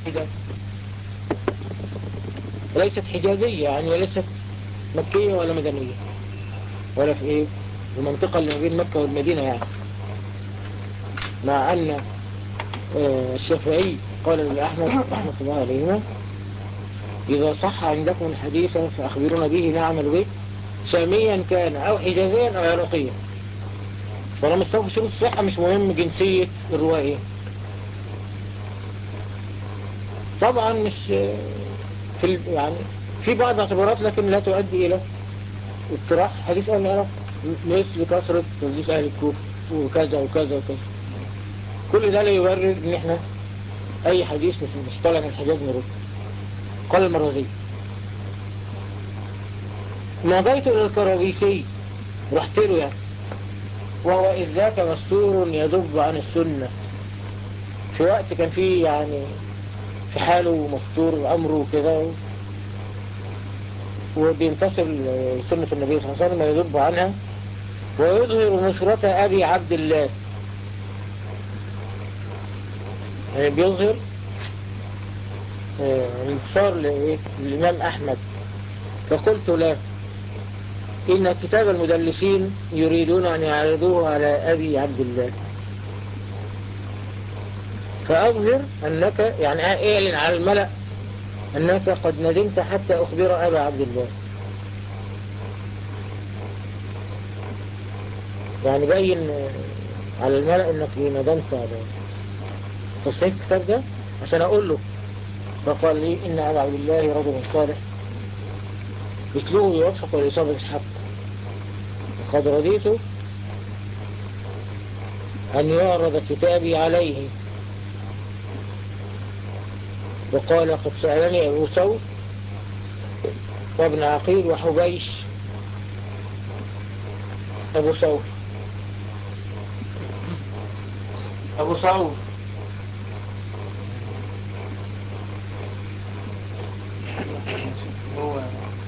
واحدة ليست حجازية يعني وليست مكية ولا مدنية ولا في ايه المنطقة اللي بين مكة والمدينة يعني مع ان الشافعي قال للأحمد رحمة الله عليهما إذا صح عندكم الحديث فأخبرونا به نعمل به شاميا كان أو حجازيا أو عراقيا فلما استوفي شروط الصحة مش مهم جنسية الروائي طبعا مش في يعني في بعض الاعتبارات لكن لا تؤدي إلى اقتراح حديث أهل العراق مثل كثرة تدليس أهل الكوفة وكذا وكذا وكذا كل ده لا يبرر ان احنا اي حديث مش طالع من الحجاز نرد قال المرازي ما جيت الى الكرابيسي رحت له يعني وهو إذ ذاك مستور يذب عن السنة في وقت كان فيه يعني في حاله مستور أمره كده وبينتصر سنة النبي صلى الله عليه وسلم ويذب عنها ويظهر نصرة أبي عبد الله يعني بيظهر انتصار للإمام أحمد فقلت له إن كتاب المدلسين يريدون أن يعرضوه على أبي عبد الله فأظهر أنك يعني اعلن على الملأ أنك قد ندمت حتى أخبر أبا عبد الله يعني بين على الملأ أنك ندمت على تصحيح الكتاب ده عشان أقول له فقال لي إن أبا عبد الله رجل صالح مثله يوفق لإصابة الحق وقد رضيت أن يعرض كتابي عليه وقال قد سألني أبو ثور وابن عقيل وحبيش أبو ثور أبو ثور هو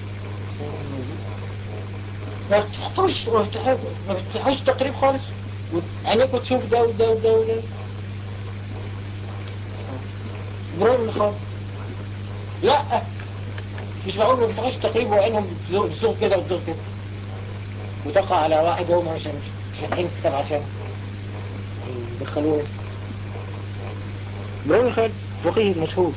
ما بتحطوش ما بتفتحوش تقريب خالص عينيك تشوف ده وده وده وده برغم من خالص لا مش معقول ما بتفتحوش تقريب وعينهم بتزوغ كده وتزوغ كده وتقع على واحد وهم مش مش فاتحين كتاب عشان يدخلوه برغم من خالص فقيه مشهور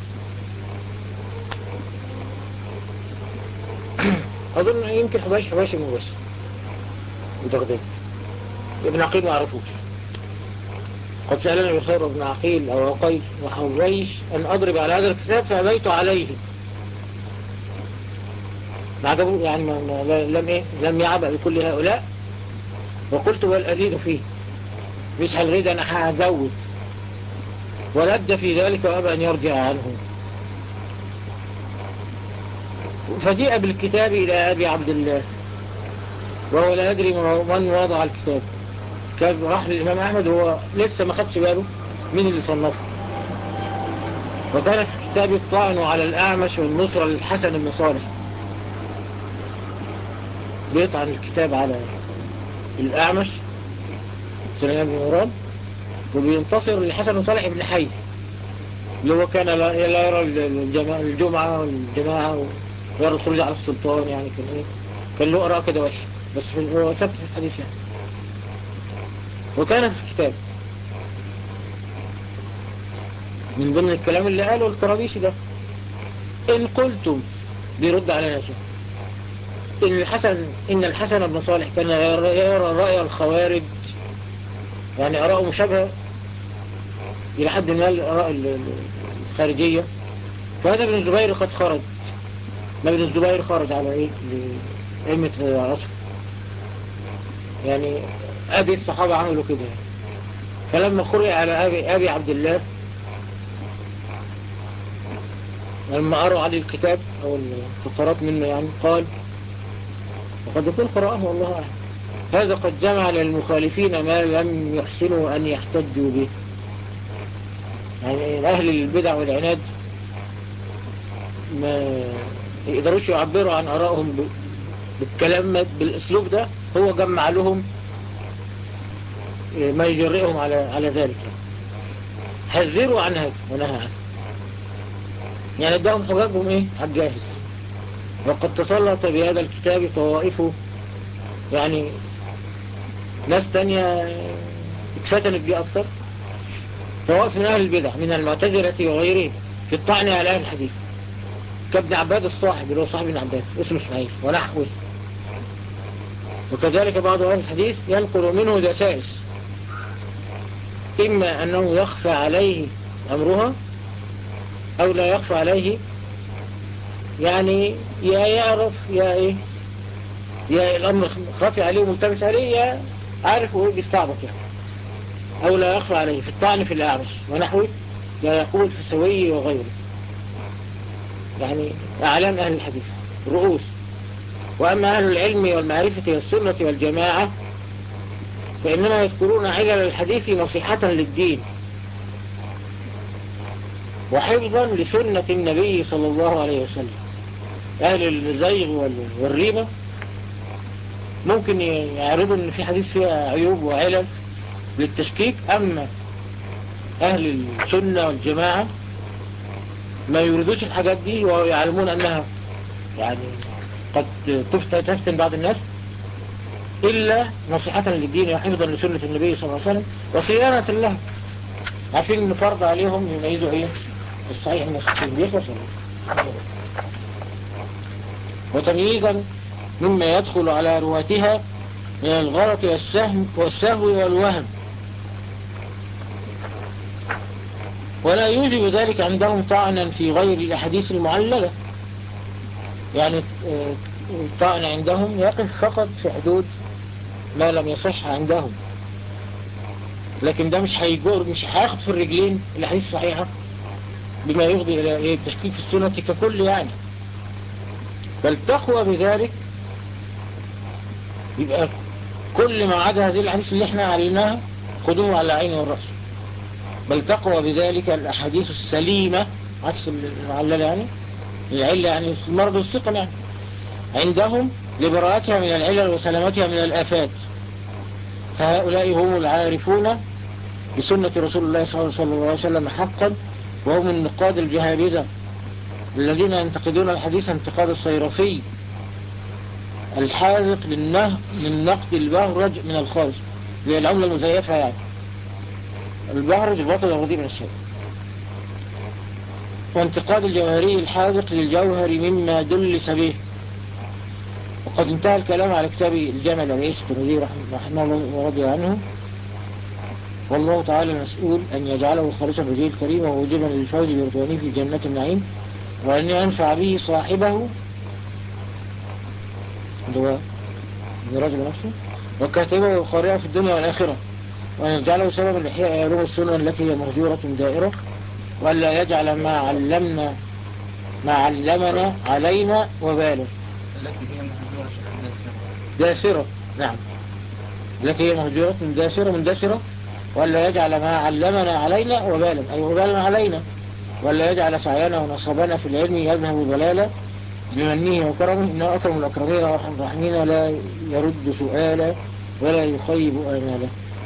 أظن يمكن حباش حباش المباشر وتغدير ابن عقيل ما عرفوش قد سألني بخير ابن عقيل أو عقيل وحبيش أن أضرب على هذا الكتاب فأبيت عليه ما عجبه يعني ما لم, إيه لم يعبأ بكل هؤلاء وقلت بل أزيد فيه مش هالغيد أنا هزود ولد في ذلك وأبى أن يرجع عنه فجيء بالكتاب إلى أبي عبد الله وهو لا يدري من وضع الكتاب كان راح للإمام أحمد وهو لسه ما خدش باله مين اللي صنفه وكان في الكتاب الطعن على الأعمش والنصرة للحسن بن صالح بيطعن الكتاب على الأعمش سليمان بن مراد وبينتصر لحسن بن صالح بن حي اللي هو كان لا يرى الجمعة والجماعة غير الخروج على السلطان يعني كان ايه كان له اراء كده وحش بس هو ثبت في الحديث يعني وكان في الكتاب من ضمن الكلام اللي قاله الكرابيشي ده ان قلتم بيرد على نفسه ان الحسن ان الحسن بن صالح كان يرى رأي الخوارج يعني اراءه مشابهة الى حد ما الاراء الخارجية فهذا ابن الزبير قد خرج ما ابن الزبير خرج على ايه لأئمة العصر يعني ادي الصحابة عملوا كده يعني. فلما قرئ على أبي, أبي عبد الله لما قرأوا عليه الكتاب او الفقرات منه يعني قال وقد يكون قرأه والله أعلم هذا قد جمع للمخالفين ما لم يحسنوا أن يحتجوا به يعني أهل البدع والعناد ما يقدروش يعبروا عن آرائهم بالكلام بالأسلوب ده هو جمع لهم ما يجرئهم على على ذلك حذروا عن هذا ونهى عنه يعني اداهم حجاجهم ايه على الجاهز وقد تسلط بهذا الكتاب طوائف يعني ناس تانية اتفتنت بيه اكتر طوائف من اهل البدع من المعتذرة وغيرهم في الطعن على اهل الحديث كابن عباد الصاحب اللي هو صاحب ابن عباد اسمه اسماعيل ونحوه وكذلك بعض أهل الحديث ينقل منه دسائس إما أنه يخفى عليه أمرها أو لا يخفى عليه يعني يا يعرف يا إيه يا الأمر خافي عليه وملتمس عليه يا عارف وإيه بيستعبط يعني أو لا يخفى عليه في الطعن في الأعرش ونحوه لا يقول الحسوي وغيره يعني أعلام أهل الحديث رؤوس وأما أهل العلم والمعرفة والسنة والجماعة فإنما يذكرون علل الحديث نصيحة للدين وحفظا لسنة النبي صلى الله عليه وسلم أهل الزيغ والريبة ممكن يعرضوا أن في حديث فيها عيوب وعلل للتشكيك أما أهل السنة والجماعة ما يريدوش الحاجات دي ويعلمون أنها يعني قد تفتن بعض الناس إلا نصيحة للدين وحفظا لسنة النبي صلى الله عليه وسلم وصيانة له عارفين ان فرض عليهم يميزوا ايه الصحيح من الصحيح بيخلص وتمييزا مما يدخل على رواتها من الغلط والسهم والسهو والوهم ولا يوجب ذلك عندهم طعنا في غير الأحاديث المعللة يعني الطعن عندهم يقف فقط في حدود ما لم يصح عندهم لكن ده مش هيجور مش هياخد في الرجلين الاحاديث الصحيحة بما يفضي الى التشكيك في السنة ككل يعني بل تقوى بذلك يبقى كل ما عدا هذه الحديث اللي احنا عليناها خدوه على عين والرأس بل تقوى بذلك الأحاديث السليمة عكس المعللة يعني العلة يعني المرض والسقم يعني عندهم لبراءتها من العلل وسلامتها من الآفات فهؤلاء هم العارفون بسنة رسول الله صلى الله عليه وسلم حقا وهم النقاد الجهابذة الذين ينتقدون الحديث انتقاد الصيرفي الحاذق للنه من نقد البهرج من الخالص زي العملة المزيفة يعني البهرج البطل الرديء من الشيء وانتقاد الجوهري الحاذق للجوهر مما دلس به وقد انتهى الكلام على كتاب الجامع الرئيس الترمذي رحمه الله ورضي عنه والله تعالى مسؤول أن يجعله خالصا وجهه الكريم وموجبا للفوز برضوانه في جنة النعيم وأن ينفع به صاحبه اللي الرجل نفسه وكاتبه وقارئه في الدنيا والآخرة وأن يجعله سببا لإحياء علوم السنة التي هي مهجورة دائرة وألا يجعل ما علمنا ما علمنا علينا وباله التي هي داسرة نعم التي هي مهجورة من داسرة من داسرة ولا يجعل ما علمنا علينا وبالا أي وبالا علينا ولا يجعل سعينا ونصبنا في العلم يذهب ضلالا بمنه وكرمه إنه أكرم الأكرمين ورحم الرحمين لا يرد سؤالا ولا يخيب آمالا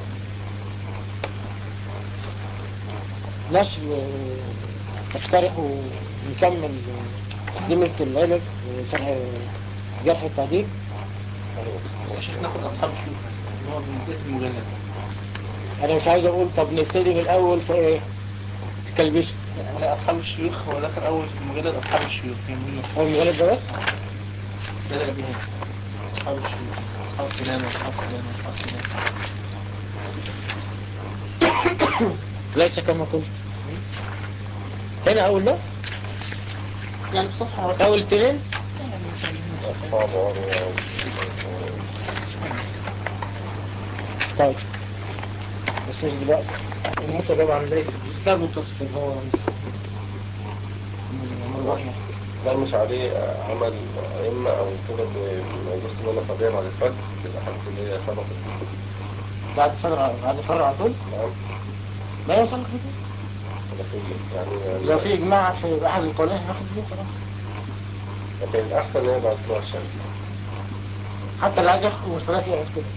نشر تقترح ونكمل تقديمة العلم وشرح جرح التعديل عشان ناخد اصحاب الشيوخ اللي هو من المجلد انا مش عايز اقول طب نبتدي من الاول في ايه تكلبش لا اصحاب الشيوخ هو ذكر اول في المجلد اصحاب الشيوخ هو المجلد ده بس بدأ بها اصحاب الشيوخ اصحاب فلان واصحاب فلان واصحاب فلان ليس كما قلت هنا اول ده يعني الصفحة اول اثنين طيب بس مش دلوقتي الموتى طبعا ليس اسلام متصف هو لا مش عليه عمل أئمة أو كده بمجلس إن أنا قضية بعد الفجر في الأحاديث اللي هي سبقت بعد الفجر بعد الفجر على طول؟ نعم لا يوصل كده يعني لو في إجماع في أحد القولين هناخد بيه خلاص لكن الأحسن إن هي بعد طلوع الشمس حتى اللي عايز ياخد مشكلات يعرف كده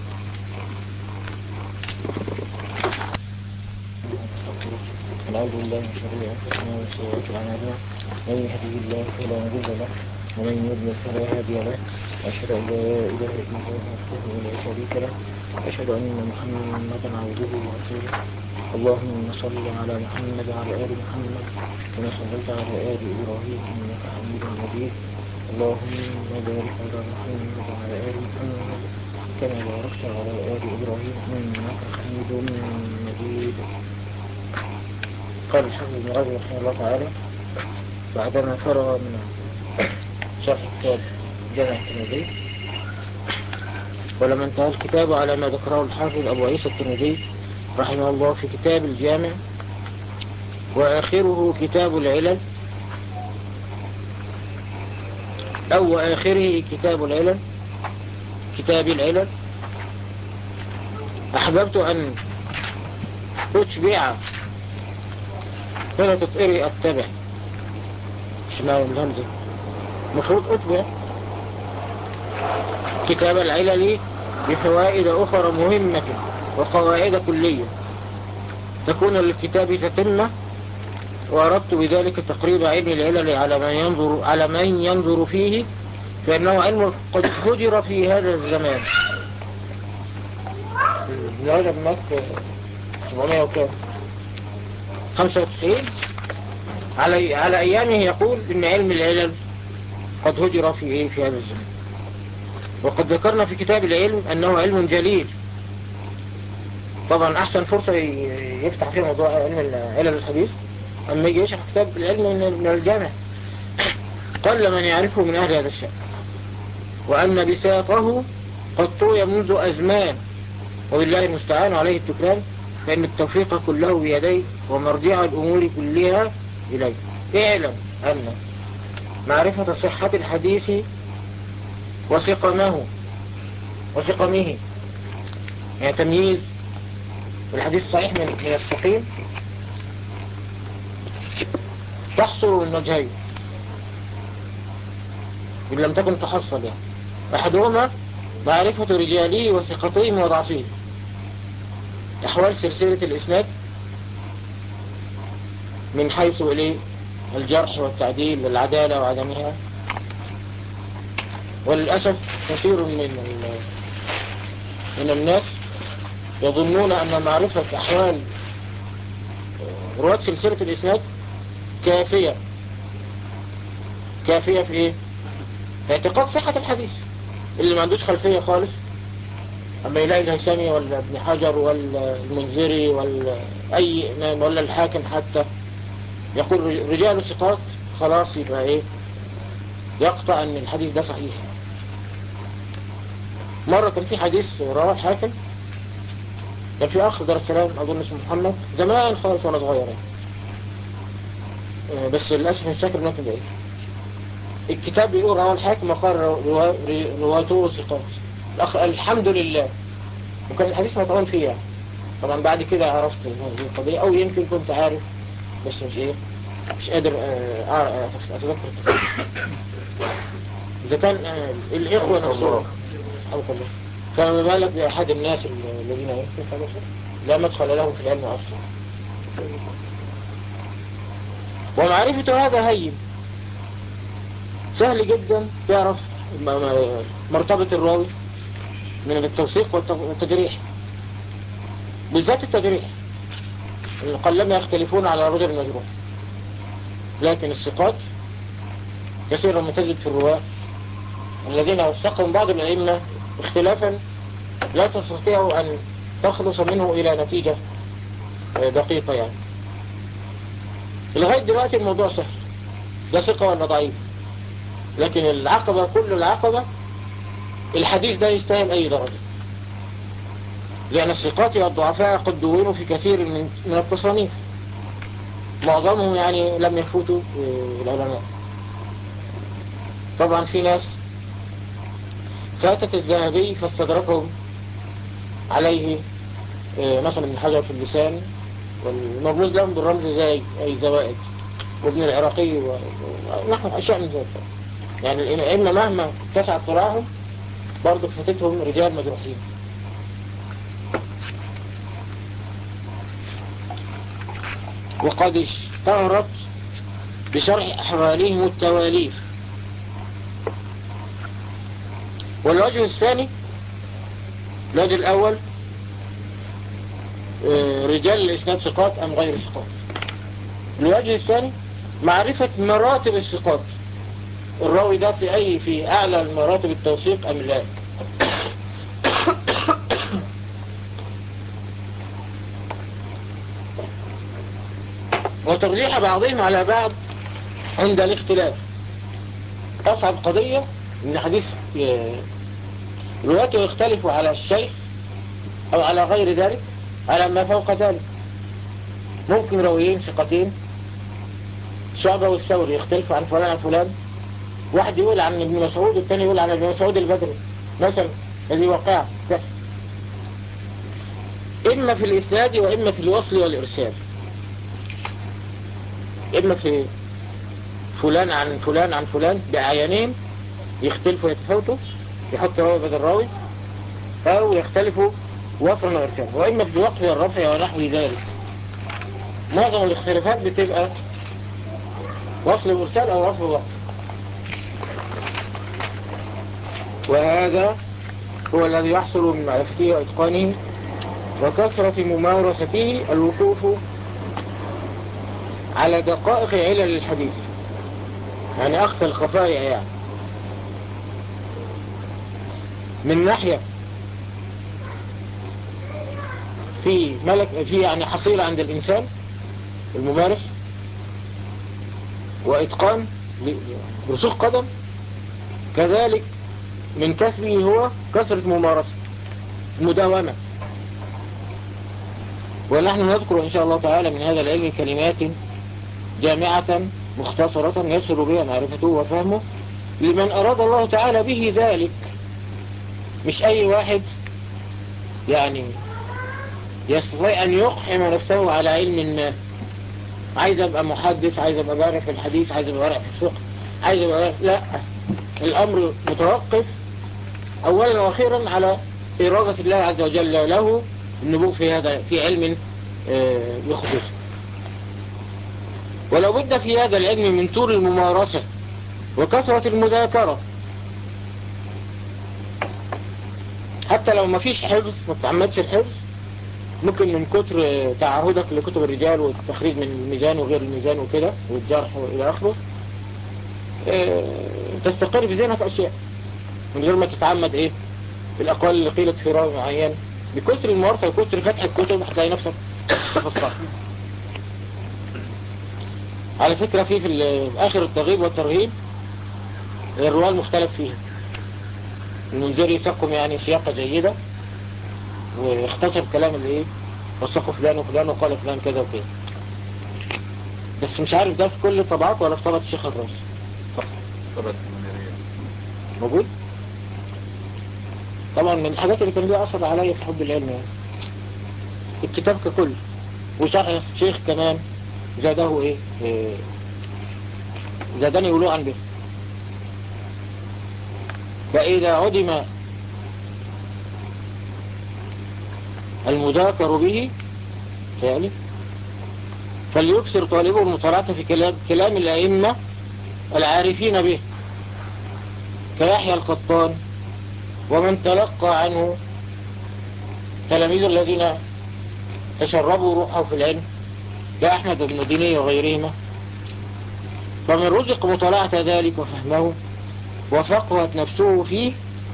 ونعوذ بالله من شرور أنفسنا وسيئات أعمالنا من يهده الله فلا مضل له ومن يضلل فلا هادي له وأشهد أن لا إله إلا الله وحده لا شريك له وأشهد أن محمدا عبده ورسوله اللهم صل على محمد وعلى آل محمد كما صليت على آل إبراهيم إنك حميد مجيد اللهم بارك على محمد وعلى آل محمد كما باركت على آل إبراهيم إنك حميد مجيد قال الحافظ بن رجب رحمه الله تعالى بعدما فرغ من شرح كتاب جامع الترمذي ولما انتهى الكتاب على ما ذكره الحافظ أبو عيسى الترمذي رحمه الله في كتاب الجامع وآخره كتاب العلل أو وآخره كتاب العلل كتاب العلل أحببت أن أتبع هنا تطئري أتبع شمال الهمزة مفروض أتبع كتاب العلل بفوائد أخرى مهمة وقواعد كلية تكون للكتاب تتمة وأردت بذلك تقريب علم العلل على من ينظر على من ينظر فيه فإنه علم قد هجر في هذا الزمان درجة مات 700 وكام 95 على على أيامه يقول إن علم العلل قد هجر في إيه في هذا الزمان وقد ذكرنا في كتاب العلم أنه علم جليل طبعا أحسن فرصة يفتح فيه موضوع علم علم الحديث أما يجي يشرح كتاب العلم من الجامع قل من يعرفه من أهل هذا الشأن وأن بساطه قد طوي منذ أزمان وبالله المستعان عليه التكرام فإن التوفيق كله بيديه ومرجع الأمور كلها إليه اعلم أن معرفة صحة الحديث وسقمه وسقمه يعني تمييز الحديث الصحيح من من السقيم تحصل من وجهين إن لم تكن تحصل يعني أحدهما معرفة رجاله وثقتهم وضعفهم أحوال سلسلة الإسناد من حيث إليه الجرح والتعديل والعدالة وعدمها وللأسف كثير من من الناس يظنون أن معرفة أحوال رواة سلسلة الإسناد كافية كافية في إيه؟ في اعتقاد صحة الحديث اللي ما عندوش خلفية خالص أما يلاقي الهيثمي ولا ابن حجر ولا المنذري ولا أي ولا الحاكم حتى يقول رجال الثقات خلاص يبقى إيه يقطع أن الحديث ده صحيح مرة كان في حديث رواه الحاكم كان في أخ دار السلام أظن اسمه محمد زمان خالص وأنا صغير يعني بس للأسف مش فاكر ممكن ده إيه الكتاب بيقول رواه الحاكم وقال رواته ثقات الأخ الحمد لله وكان الحديث مطعون فيه يعني. طبعا بعد كده عرفت هذه القضية أو يمكن كنت عارف بس مش إيه مش قادر أتذكر إذا كان الإخوة نفسهم سبحانك الله فما بالك بأحد الناس الذين لا مدخل لهم في العلم أصلا ومعرفة هذا هين سهل جدا تعرف مرتبة الراوي من التوثيق والتجريح بالذات التجريح قلما يختلفون على رجل مجروح لكن الثقات كثيرا ما تجد في الرواة الذين وثقهم بعض الأئمة اختلافا لا تستطيع أن تخلص منه إلى نتيجة دقيقة يعني لغاية دلوقتي الموضوع سهل ده ثقة ولا ضعيف لكن العقبة كل العقبة الحديث ده يستاهل أي درجة لأن الثقات والضعفاء قد دونوا في كثير من من التصانيف معظمهم يعني لم يفوتوا العلماء طبعا في ناس فاتت الذهبي فاستدركهم عليه مثلا ابن حجر في اللسان والمرموز لهم بالرمز زي أي زوائد وابن العراقي ونحو أشياء من ذلك يعني الأئمة مهما اتسع اطلاعهم برضه فاتتهم رجال مجروحين وقد اشتهرت بشرح أحوالهم التواليف والوجه الثاني الوجه الأول آه، رجال الإسناد ثقات أم غير ثقات الوجه الثاني معرفة مراتب الثقات الراوي ده في أي في أعلى مراتب التوثيق أم لا وترجيح بعضهم على بعض عند الاختلاف أصعب قضية من حديث آه، رواته يختلف على الشيخ أو على غير ذلك على ما فوق ذلك ممكن رويين ثقتين شعبة والثوري يختلفوا عن فلان عن فلان واحد يقول عن ابن مسعود والثاني يقول عن ابن مسعود البدري مثلا هذه واقعة بس إما في الإسناد وإما في الوصل والإرسال إما في فلان عن فلان عن فلان بعيانين يختلفوا يتفوتوا يحط راوي بدل راوي أو يختلفوا وصلا وإرسال وإما في الوقف والرفع ونحو ذلك معظم الاختلافات بتبقى وصل وإرسال أو وصل ووقف وهذا هو الذي يحصل من معرفته وإتقانه وكثرة ممارسته الوقوف على دقائق علل الحديث يعني أخفى الخفايا يعني من ناحية في ملك في يعني حصيلة عند الإنسان الممارس وإتقان رسوخ قدم كذلك من كسبه هو كثرة ممارسة مداومة ونحن نذكر إن شاء الله تعالى من هذا العلم كلمات جامعة مختصرة يسهل بها معرفته وفهمه لمن أراد الله تعالى به ذلك مش أي واحد يعني يستطيع أن يقحم نفسه على علم ما عايز أبقى محدث عايز أبقى بارع في الحديث عايز أبقى بارع في الفقه عايز أبقى لا الأمر متوقف أولا وأخيرا على إرادة الله عز وجل له النبوء في هذا في علم آه، يخصص ولو بد في هذا العلم من طول الممارسة وكثرة المذاكرة حتى لو ما فيش حفظ ما تعمدش الحفظ ممكن من كتر تعهدك لكتب الرجال والتخريج من الميزان وغير الميزان وكده والجرح والى اخره آه، تستقر في ذهنك اشياء من غير ما تتعمد ايه الاقوال اللي قيلت في راوي معين بكثر الممارسه وكثر فتح الكتب هتلاقي نفسك تفصل على فكرة في في اخر الترغيب والترهيب الرواية المختلف فيها المنذري سقم يعني سياقة جيدة واختصر كلام اللي ايه وثقوا فلان وفلان وقال فلان كذا وكذا بس مش عارف ده في كل الطبعات ولا في طبعة الشيخ الراس طبعا المنيرية موجود طبعا من الحاجات اللي كان ليها اثر عليا في حب العلم يعني الكتاب ككل وشيخ شيخ كمان زاده ايه, إيه زادني ولوعا به فإذا عدم المذاكر به فعلي فليكثر طالبه المطالعة في كلام, كلام الأئمة العارفين به كيحيى القطان ومن تلقى عنه تلاميذ الذين تشربوا روحه في العلم كأحمد بن ديني وغيرهما فمن رزق مطالعة ذلك وفهمه وفقهت نفسه فيه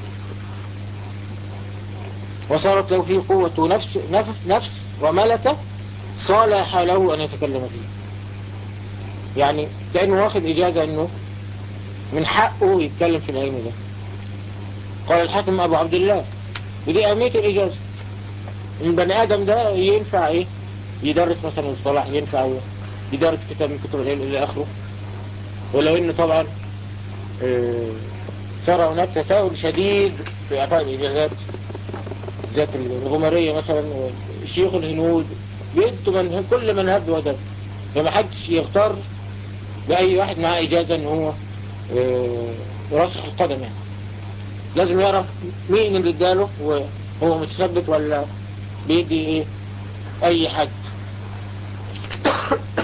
وصارت له فيه قوة نفس, نفس, نفس وملكة صالح له أن يتكلم فيه يعني كأنه واخد إجازة أنه من حقه يتكلم في العلم ده قال الحاكم أبو عبد الله ودي أهمية الإجازة البني آدم ده ينفع إيه يدرس مثلا الصلاح ينفع يدرس كتاب من كتب العلم إلى آخره ولو إنه طبعا آه، صار هناك تساؤل شديد في إعطاء الإجازات ذات الغمرية مثلا شيوخ الهنود بيدوا من كل من هب ودب فما حدش يختار لأي واحد معاه إجازة إن هو آه، راسخ القدم يعني لازم يعرف مين اللي اداله وهو متثبت ولا بيدي ايه اي حد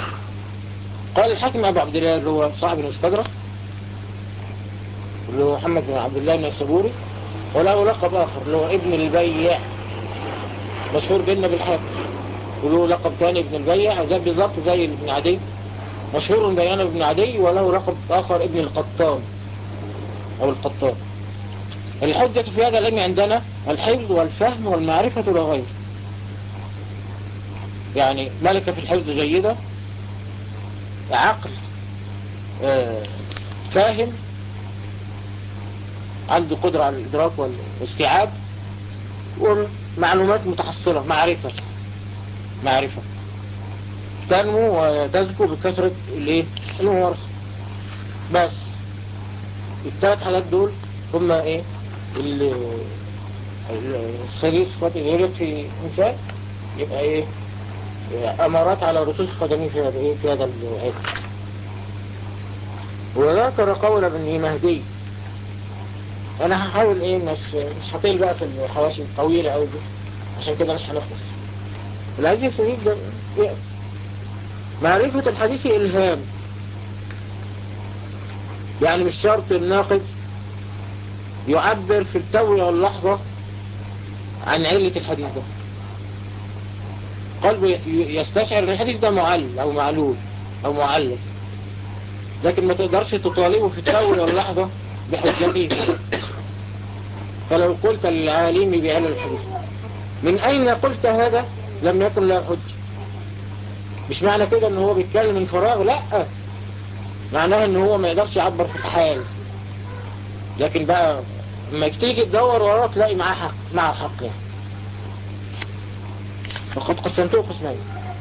قال الحاكم أبو عبد الله اللي هو صاحب المستدرك اللي هو محمد بن عبد الله النيسابوري وله لقب آخر اللي هو ابن البيع مشهور بيننا بالحاكم وله لقب ثاني ابن البيع زي بالظبط زي ابن عدي مشهور بيان ابن عدي وله لقب آخر ابن القطان أو القطان الحجة في هذا العلم عندنا الحفظ والفهم والمعرفة لا غير يعني ملكة في الحفظ جيدة عقل آه، فاهم عنده قدرة على الإدراك والاستيعاب ومعلومات متحصلة معرفة معرفة تنمو وتزكو بكثرة الايه الممارسة بس الثلاث حاجات دول هما ايه ال- ال- السديس صفات الهيرت في إنسان يبقى ايه أمارات على رسوس قدمي في هذا ايه في هذا العلم وذكر قول ابن مهدي انا هحاول ايه مش مش هطيل بقى في الحواشي الطويلة قوي دي عشان كده مش هنخلص العزيز السديد ده إيه؟ معرفة الحديث إلهام يعني مش شرط الناقد يعبر في التو واللحظة عن علة الحديث ده قلبه ي- يستشعر ان الحديث ده معل او معلول او معلل لكن ما تقدرش تطالبه في التو واللحظة بحجته فلو قلت للعالم بعلل الحديث من اين قلت هذا لم يكن له حجة مش معنى كده ان هو بيتكلم من فراغ لا معناها ان هو ما يقدرش يعبر في الحال لكن بقى لما تيجي تدور وراه تلاقي معاه حق معه حق يعني فقد قسمته قسمين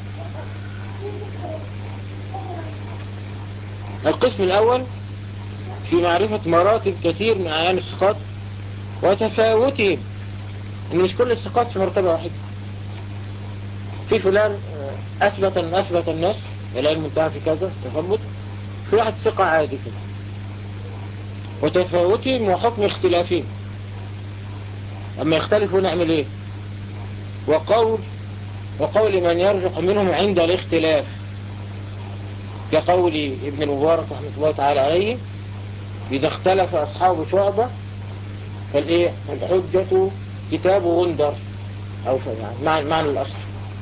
القسم الاول في معرفة مراتب كثير من اعيان الثقات وتفاوتهم ان مش كل الثقات في مرتبة واحدة في فلان آه، اثبت اثبت الناس العلم انتهى في كذا تثبت في واحد ثقة عادي كده وتفاوتهم وحكم اختلافهم اما يختلفوا نعمل ايه وقول وقول من يرجح منهم عند الاختلاف كقول ابن المبارك رحمة الله تعالى عليه إذا اختلف أصحاب شعبة فالإيه الحجة كتاب غندر أو ف- يعني معنى, معنى الأصل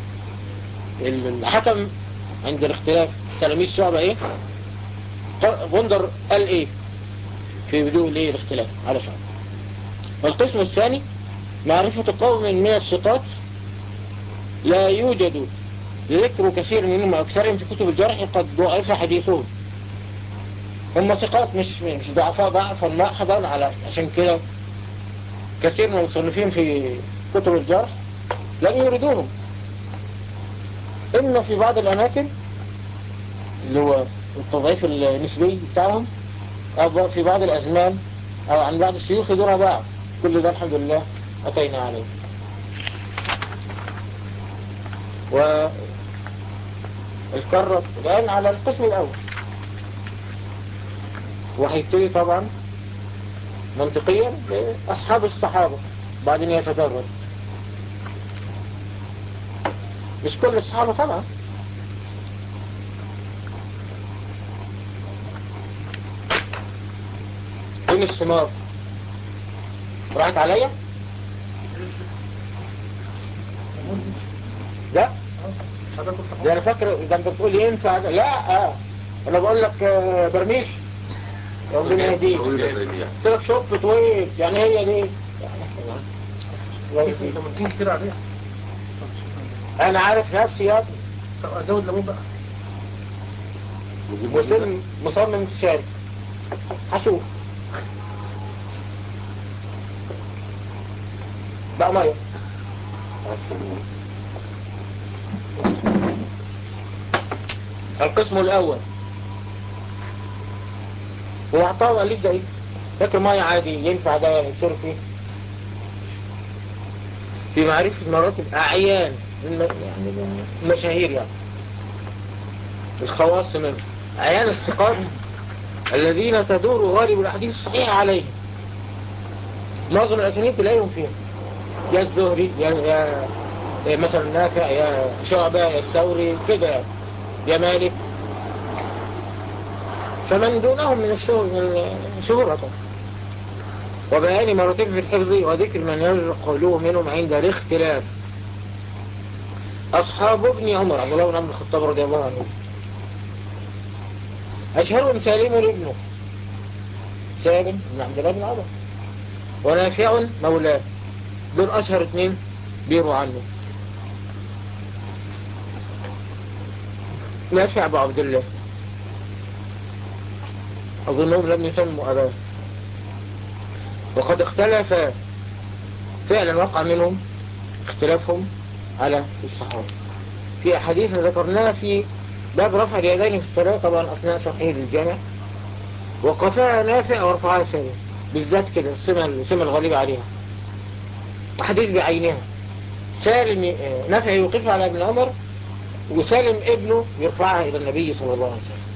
الحكم عند الاختلاف تلاميذ شعبة إيه ق- غندر قال إيه في بدون إيه الاختلاف على شعبة والقسم الثاني معرفة قوم من الثقات لا يوجد ذكر كثير منهم وأكثرهم في كتب الجرح قد ضعف حديثهم هم ثقات مش مش ضعفاء ضعفا محضا على عشان كده كثير من المصنفين في كتب الجرح لم يردوهم إما في بعض الأماكن اللي هو التضعيف النسبي بتاعهم أو في بعض الأزمان أو عن بعض الشيوخ دون بعض كل ده الحمد لله أتينا عليه و الكرة الآن على القسم الأول وهيبتدي طبعا منطقيا بأصحاب الصحابة بعدين يتدرج مش كل الصحابة طبعا فين الثمار راحت عليا لا ده انا فاكر ده انت بتقول لي ينفع ده لا آه. انا بقول لك آه، برميش ربنا يهديك طويلة زي دي يعني. قلت لك شوف طويل يعني هي دي الله يهديك. انت ممكن كتير عليها انا عارف نفسي يا ابني طب ازود ليمون بقى نجيب مسلم مصمم تشارك هشوف بقى ميه القسم الاول هو عطاه قال لك ده ايه فاكر ميه عادي ينفع ده يشرب فيه في معرفة مراتب اعيان الم- يعني المشاهير يعني الخواص منه أعيان الثقات الذين تدور غالب الأحاديث الصحيحة عليهم معظم الأسانيد تلاقيهم فيهم يا الزهري يا, يا, يا مثلا نافع يا شعبة يا الثوري كده يعني. يا مالك فمن دونهم من الشهور من شهرة وبيان مراتب في الحفظ وذكر من يرجع قوله منهم عند الاختلاف أصحاب ابن عمر عبد الله بن عمر الخطاب رضي الله عنه أشهرهم سالم ابنه سالم بن عبد الله بن عمر ونافع مولاه دول أشهر اثنين بيروا عنه نافع أبو عبد الله أظنهم لم يسموا أباه وقد اختلف فعلا وقع منهم اختلافهم على الصحابة في أحاديث ذكرناها في باب رفع اليدين في الصلاة طبعا أثناء صحيح الجامع وقفاها نافع ورفعها سالم بالذات كده السمة السمة الغالبة عليها حديث بعينها سالم نافع يوقفها على ابن عمر وسالم ابنه يرفعها إلى النبي صلى الله عليه وسلم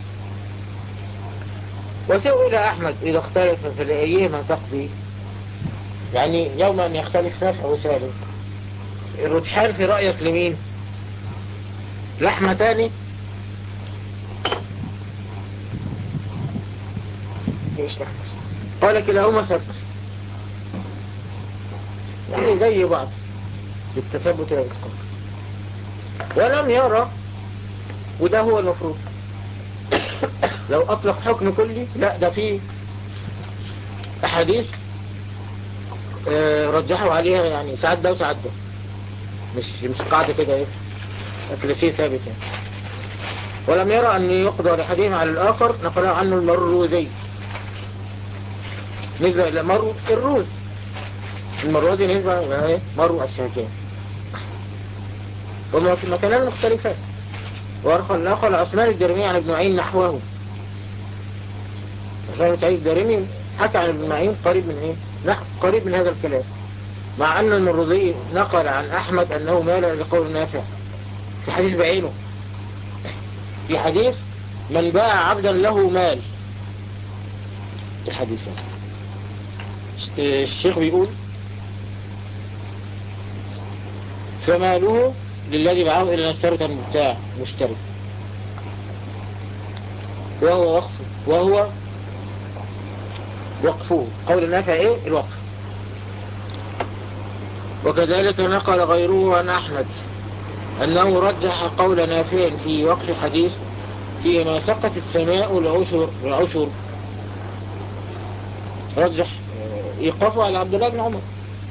وسئل أحمد إذا اختلف في أيهما تقضي يعني يوم أن يختلف نافع وسالم الرجحان في رأيك لمين لحمة تاني ايش لحمة قال كلاهما ثبت يعني زي بعض بالتثبت والإتقان ولم يرى وده هو المفروض لو أطلق حكم كلي لا ده فيه أحاديث آه، رجحوا عليها يعني ساعات ده وساعات ده مش مش قاعدة كده ايه أكلاسية ثابت يعني ولم يرى أن يقضى لحديث على الآخر نقل عنه المروزي نسبة إلى مرو الروز المروزي نسبة إلى ايه مرو الشهكين ومكانان مختلفات وأرخل نقل عثمان الدرمي عن ابن معين نحوه عثمان سعيد الدرمي حكى عن ابن معين قريب من ايه نحو قريب من هذا الكلام مع أن المرضي نقل عن أحمد أنه مال لقول نافع في حديث بعينه في حديث من باع عبدا له مال الحديث الشيخ بيقول فماله للذي باعه إلى نشترك المبتاع مشترك وهو وقف وهو وقفه قول نافع ايه الوقف وكذلك نقل غيره عن أحمد أنه رجح قول نافع في وقف حديث فيما سقط السماء العشر, العشر رجح إيقافه على عبد الله بن عمر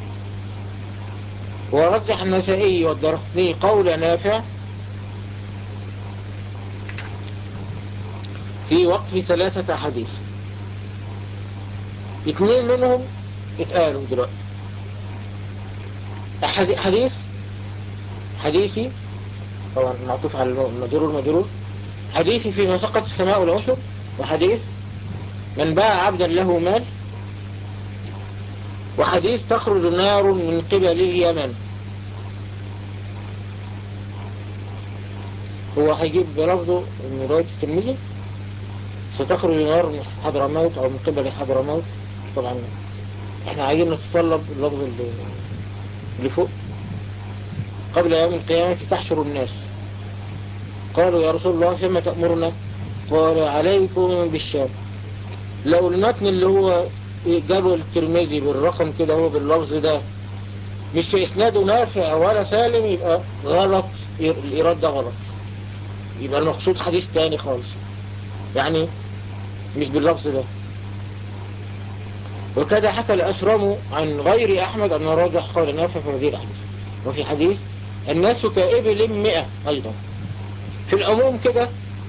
ورجح النسائي والدرقني قول نافع في وقف ثلاثة حديث اثنين منهم اتقالوا دلوقتي حديث حديثي طبعا معطوف على المجرور المجرور حديثي فيما سقط السماء والعشر وحديث من باع عبدا له مال وحديث تخرج نار من قبل اليمن هو هيجيب بلفظه من رواية الترمذي ستخرج نار من حضرموت او من قبل حضرموت طبعا احنا عايزين نتطلب اللفظ اللي, اللي فوق قبل يوم القيامة تحشر الناس قالوا يا رسول الله فيما تأمرنا قال عليكم بالشام لو المتن اللي هو جابه الترمذي بالرقم كده هو باللفظ ده مش في اسناده نافع ولا سالم يبقى غلط الإيراد ده غلط يبقى المقصود حديث تاني خالص يعني مش باللفظ ده وكذا حكى الأسرم عن غير أحمد أن راجح قول نافع في هذه الحديث وفي حديث الناس كإبل مئة أيضا في العموم كده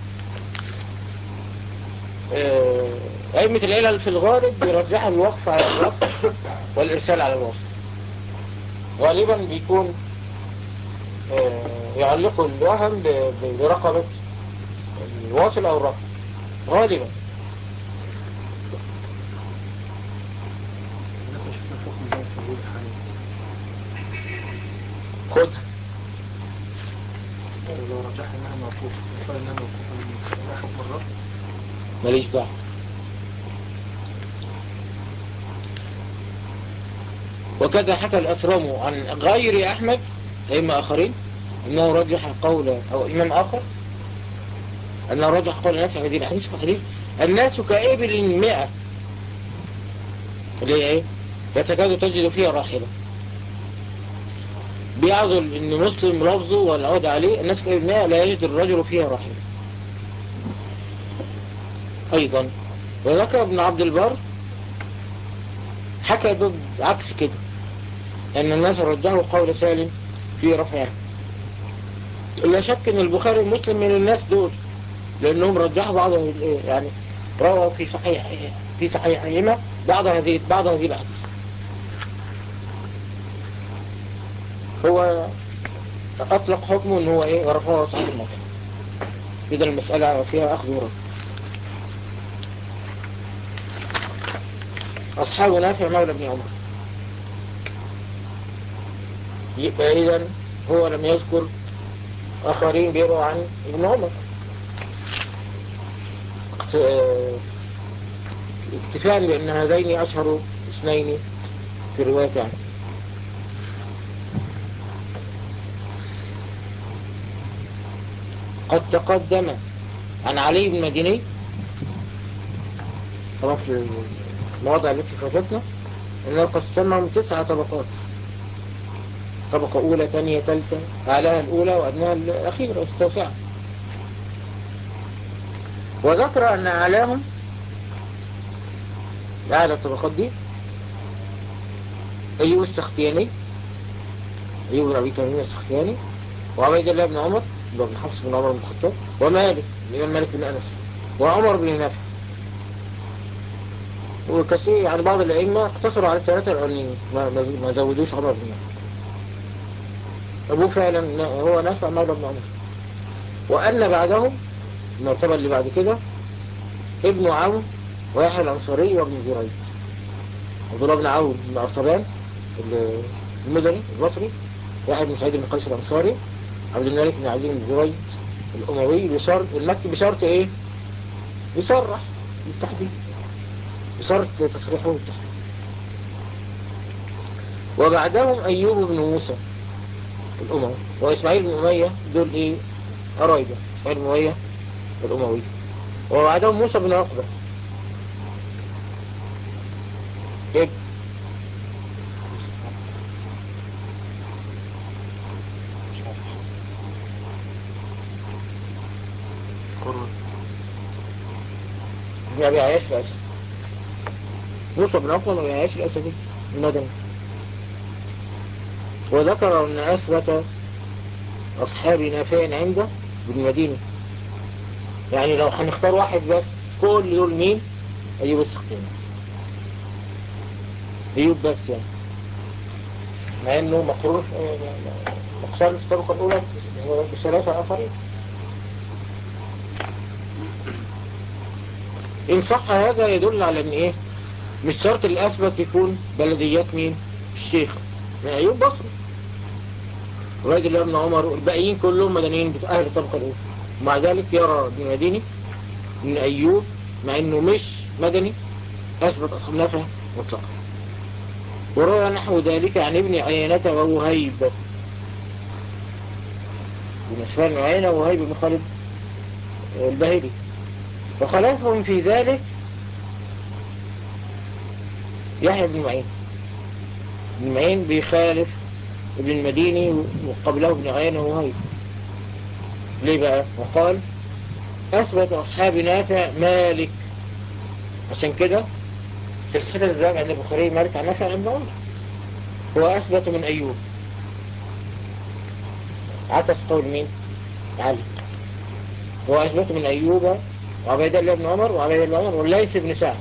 أئمة العلل في الغالب بيرجحوا الوقف على الوقف والإرسال على الوصف غالبا بيكون يعلقوا الوهم برقبة الواصل أو الرقم غالبا خدها لو رجح انها موقوفة قال انها موقوفة من حكم الرب ماليش دعوة وكذا حكى الأثرم عن غير أحمد أئمة آخرين أنه رجح قول أو إمام آخر أنه رجح قول نافع هذه الحديث في حديث الناس كإبل مئة اللي هي ايه يتكاد تجد فيها راحلة بيعضل ان مسلم لفظه والعود عليه الناس كإبل مئة لا يجد الرجل فيها راحلة ايضا وذكر ابن عبد البر حكى ضد عكس كده ان الناس رجحوا قول سالم في رفعه لا شك ان البخاري ومسلم من الناس دول لانهم رجحوا بعض يعني رووا في صحيح في صحيحهما بعض هذه بعض هذه الاحاديث هو اطلق حكمه ان هو ايه ورفعه صحيح المكان اذا المسألة فيها اخذ ورد اصحاب نافع مولى ابن عمر يبقى اذا هو لم يذكر اخرين بيروا عن ابن عمر اكتفاء بأن هذين أشهر اثنين في رواية عنه قد تقدم عن علي بن مديني طبعا في المواضع التي فاتتنا انه قسمهم تسعة طبقات طبقة أولى ثانية ثالثة أعلاها الأولى وأدناها الأخيرة التاسعة وذكر أن أعلاهم أعلى الطبقات دي أيوب السختياني أيوب بن أبي تميم السختياني وعبيد الله بن عمر بن حفص بن عمر بن الخطاب ومالك الإمام مالك بن أنس وعمر بن نافع وكثير يعني بعض الأئمة اقتصروا على الثلاثة الأولين ما, ما زودوش عمر بن نافع أبوه فعلا هو نافع مولى بن عمر وأن بعدهم المرتبة اللي بعد كده ابن عون ويحيى الأنصاري وابن جريج عبد الله بن عون بن أرطبان المدني البصري يحيى بن سعيد بن قيس الأنصاري عبد الملك بن عزيز بن جريج الأموي بشرط المكي بشرط إيه؟ يصرح بالتحديد بشرط تصريحه بالتحديد وبعدهم أيوب بن موسى الأموي وإسماعيل بن أمية دول إيه؟ قرايبه إسماعيل بن أمية الأموي وبعدهم موسى بن عقبة إيه؟ ابن أبي عياش الأسد موسى بن عقبة وأبي عياش الأسدي المدني وذكر أن أثبت أصحاب نافع عنده بالمدينة يعني لو هنختار واحد بس كل دول مين أيوب السختياني أيوب بس يعني مع أنه مقرون مقصار في الطبقة الأولى بثلاثة آخرين إن صح هذا يدل على أن إيه مش شرط الأثبت يكون بلديات مين الشيخ من أيوب بصري الراجل ابن عمر والباقيين كلهم مدنيين أهل الطبقة الأولى ومع ذلك يرى ابن مديني ان أيوب مع أنه مش مدني أثبت أصحاب نافع مطلقا وروى نحو ذلك عن ابن عيينة ووهيب بن سفيان عيينة ووهيب بن خالد البهيلي وخلافهم في ذلك يحيى بن معين ابن معين بيخالف ابن المديني وقبله ابن عيينة ووهيب ليه بقى وقال أثبت أصحاب نافع مالك عشان كده سلسلة الزام عند البخاري مالك عن نافع عن عمر هو أثبت من أيوب عكس قول مين علي هو أثبت من أيوب وعبيد الله بن عمر وعبيد الله عمر والليث بن سعد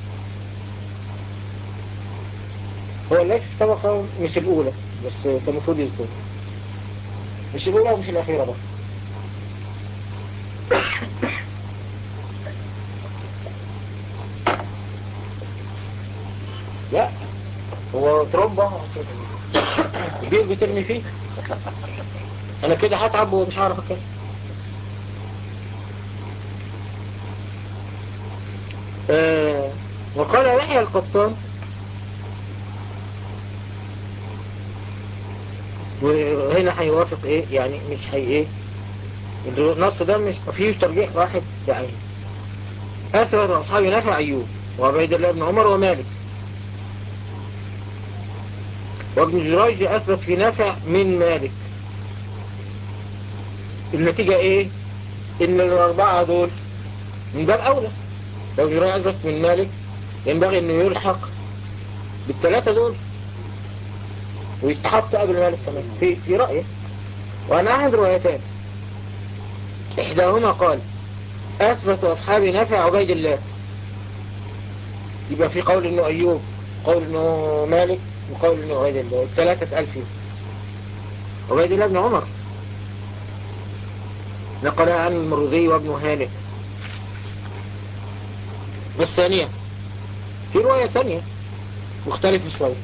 هو الليث في طبقة مش الأولى بس كان المفروض يذكر مش الأولى ومش الأخيرة بقى لا هو تربة كبير بترمي فيه انا كده هتعب ومش هعرف اتكلم آه وقال يحيى القطان وهنا هيوافق ايه يعني مش هي ايه النص ده مش فيه ترجيح واحد بعين أثبت أصحاب نافع أيوب وعبيد الله بن عمر ومالك وابن جريج أثبت في نافع من مالك النتيجة إيه إن الأربعة دول من باب أولى لو جريج أثبت من مالك ينبغي أنه يلحق بالثلاثة دول ويستحط قبل مالك كمان في, في رأيه وأنا أحد روايتان إحداهما قال أثبت أصحاب نافع عبيد الله يبقى في قول إنه أيوب قول إنه مالك وقول إنه عبيد الله الثلاثة ألف عبيد الله بن عمر نقلها عن المرضي وابن هانئ والثانية في رواية ثانية مختلفة شوية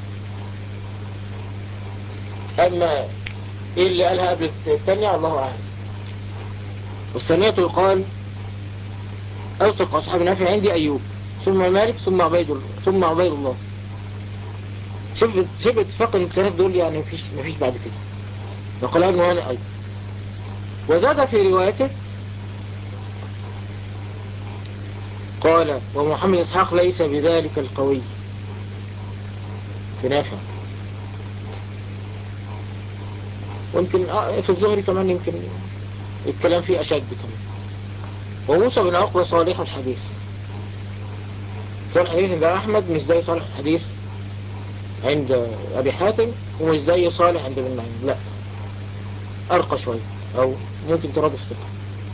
أما إيه اللي قالها قبل الثانية الله أعلم والثانية يقال أوثق أصحاب نافع عندي أيوب ثم مالك ثم عبيد الله ثم عبيد الله شبه شبه اتفاق الثلاث دول يعني مفيش مفيش بعد كده نقلها ابن هانئ أيضا وزاد في روايته قال ومحمد إسحاق ليس بذلك القوي في نافع ويمكن في الظهر كمان يمكن الكلام فيه أشد كمان وموسى بن عقبة صالح الحديث صالح الحديث عند أحمد مش زي صالح الحديث عند أبي حاتم ومش زي صالح عند ابن معين لا أرقى شوية أو ممكن ترادف ثقة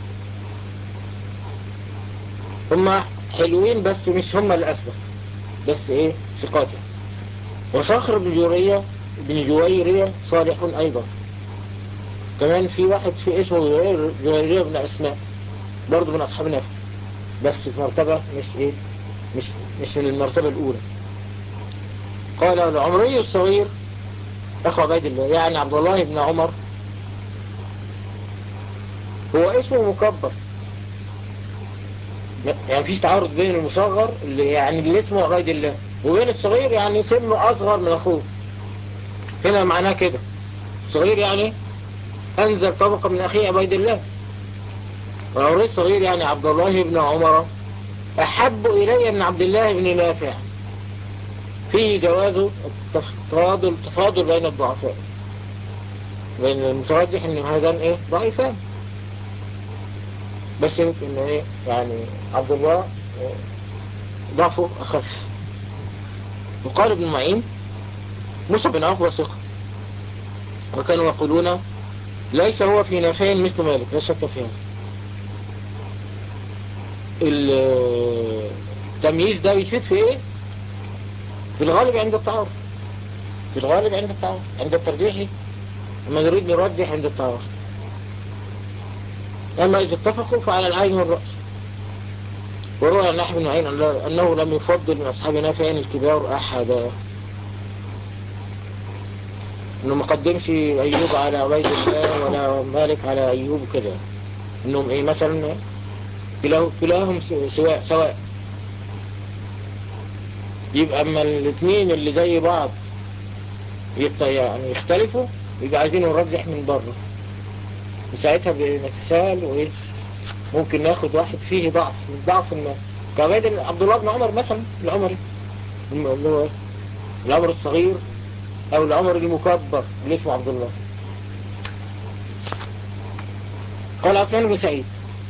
هما حلوين بس مش هما الأثبت بس إيه ثقات وصخر بن جورية بن جويرية صالح أيضا كمان في واحد في اسمه جويرية بن أسماء برضه من أصحاب نافع بس في مرتبة مش إيه مش مش المرتبة الأولى قال العمري الصغير أخو عبيد الله يعني عبد الله بن عمر هو اسمه مكبر يعني مفيش تعارض بين المصغر اللي يعني اللي اسمه عبيد الله وبين الصغير يعني سنه أصغر من أخوه هنا معناه كده الصغير يعني أنزل طبقة من أخيه عبيد الله والعمري الصغير يعني عبد الله بن عمر أحب إلي من عبد الله بن نافع فيه جواز التفاضل التفاضل بين الضعفاء بين المترجح ان هذان ايه ضعيفان بس يمكن ايه يعني عبد الله ضعفه اخف وقال ابن معين موسى بن عقبة ثقة وكانوا يقولون ليس هو في نافين مثل مالك لا شك في هذا التمييز ده يفيد في ايه في الغالب عند التعارض في الغالب عند التعارض عند الترجيح لما نريد نرجح عند التعارض أما إذا اتفقوا فعلى العين والرأس وروى عن أحمد بن عين أنه لم يفضل من أصحاب نافعين الكبار أحدا أنه ما قدمش أيوب على عبيد الله ولا مالك على أيوب كده أنهم إيه مثلا كلاهم سواء سواء يبقى اما الاثنين اللي زي بعض يعني يختلفوا يبقى عايزين نرجح من بره وساعتها بنتساءل وايه ممكن ناخد واحد فيه ضعف ضعف ما كعبيد عبد الله بن عمر مثلا العمري اللي هو العمر الصغير او العمر المكبر اللي اسمه عبد الله قال عثمان بن سعيد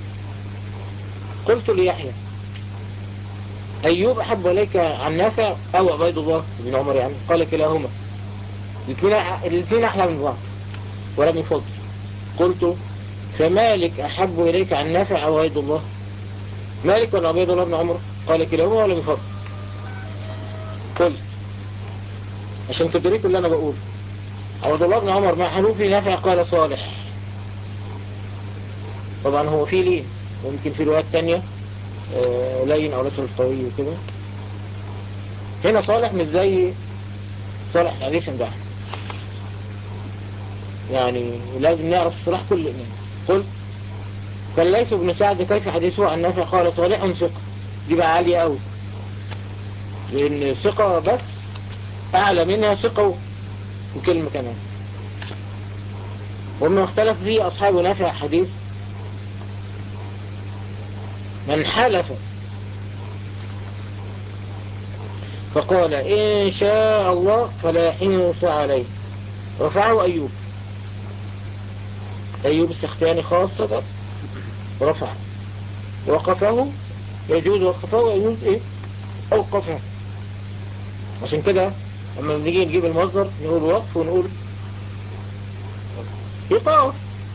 قلت ليحيى أيوب أحب إليك عن نافع أو عبيد الله بن عمر يعني قال كلاهما الاثنين أحلى من بعض ولم يفضل قلت فمالك أحب إليك عن نافع أو عبيد الله مالك ولا عبيد الله بن عمر قال كلاهما ولم يفضل قلت عشان تدريكوا اللي أنا بقول عبد الله بن عمر مع حنوفي نافع قال صالح طبعا هو فيه لين ويمكن في روايات تانية آه لين او رسل طويل وكده هنا صالح مش زي صالح الحديث ده يعني لازم نعرف صلاح كل إمام قلت كان ليس ابن سعد كيف حديثه عن نافع قال صالح ثقة دي بقى عالية قوي لان ثقة بس اعلى منها ثقة وكلمة كمان وما اختلف فيه اصحاب نافع حديث من حلف فقال إن شاء الله فلا يحنس عليه رفعه أيوب أيوب السختياني خاصة رفعه وقفه يجوز وقفه ويجوز إيه أوقفه عشان كده لما بنيجي نجيب المصدر نقول وقف ونقول إيقاف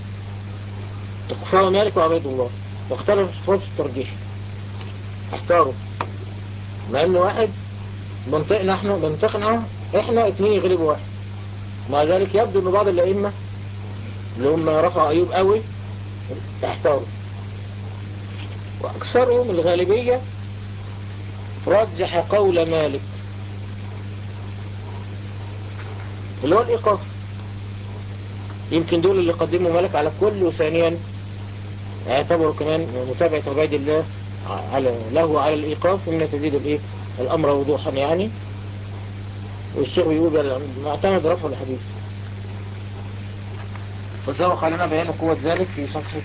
اقفاه مالك وعبيد الله واختلف في الترجيح احتاروا مع ان واحد منطقنا احنا منطقنا احنا اتنين يغلبوا واحد مع ذلك يبدو ان بعض الائمة اللي هم رفع ايوب قوي احتاروا واكثرهم الغالبية رجح قول مالك اللي هو الايقاف يمكن دول اللي قدموا مالك على كل وثانيا اعتبروا كمان متابعة عباد الله على له على الإيقاف مما تزيد الإيه الأمر وضوحا يعني والشيخ يقول معتمد رفع الحديث وسبق لنا بيان قوة ذلك في صفحة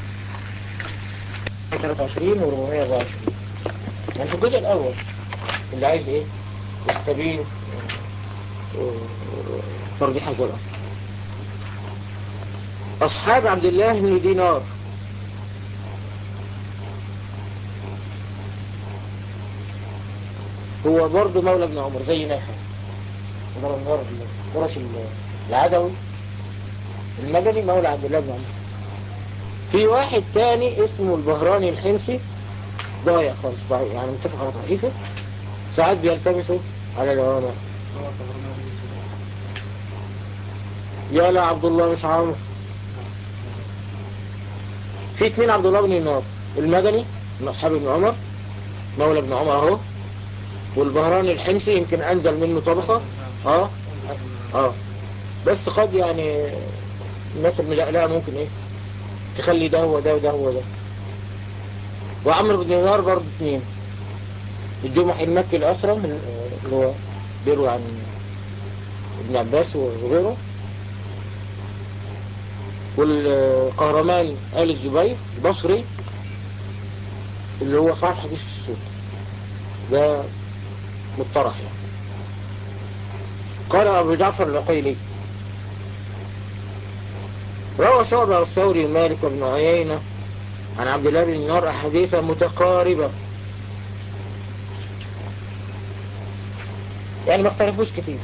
23 و 424 يعني في الجزء الأول اللي عايز إيه يستبين ترجيح هذا الأمر أصحاب عبد الله بن دينار هو برضه مولى ابن عمر زي نافع عمر بن قرش العدوي المدني مولى عبد الله بن عمر في واحد تاني اسمه البهراني الحمصي ضايع خالص ضايع يعني متفق على ضعيفه ساعات بيلتبسوا على العلماء يا لا عبد الله مش عمرو في اثنين عبد الله بن النار المدني من اصحاب ابن عمر مولى ابن عمر اهو والبهراني الحمصي يمكن انزل منه طبقة اه اه بس قد يعني الناس الملألأة ممكن ايه تخلي ده هو ده وده هو ده وعمر بن دينار برضه اثنين الجمح المكي الأسرم اللي هو بيروي عن ابن عباس وغيره والقهرمان آل الزبير البصري اللي هو صاحب حديث السوق ده مطرح يعني قال أبو جعفر العقيلي روى شعبة الثوري مالك بن عيينة عن عبد الله بن النار أحاديث متقاربة يعني ما اختلفوش كتير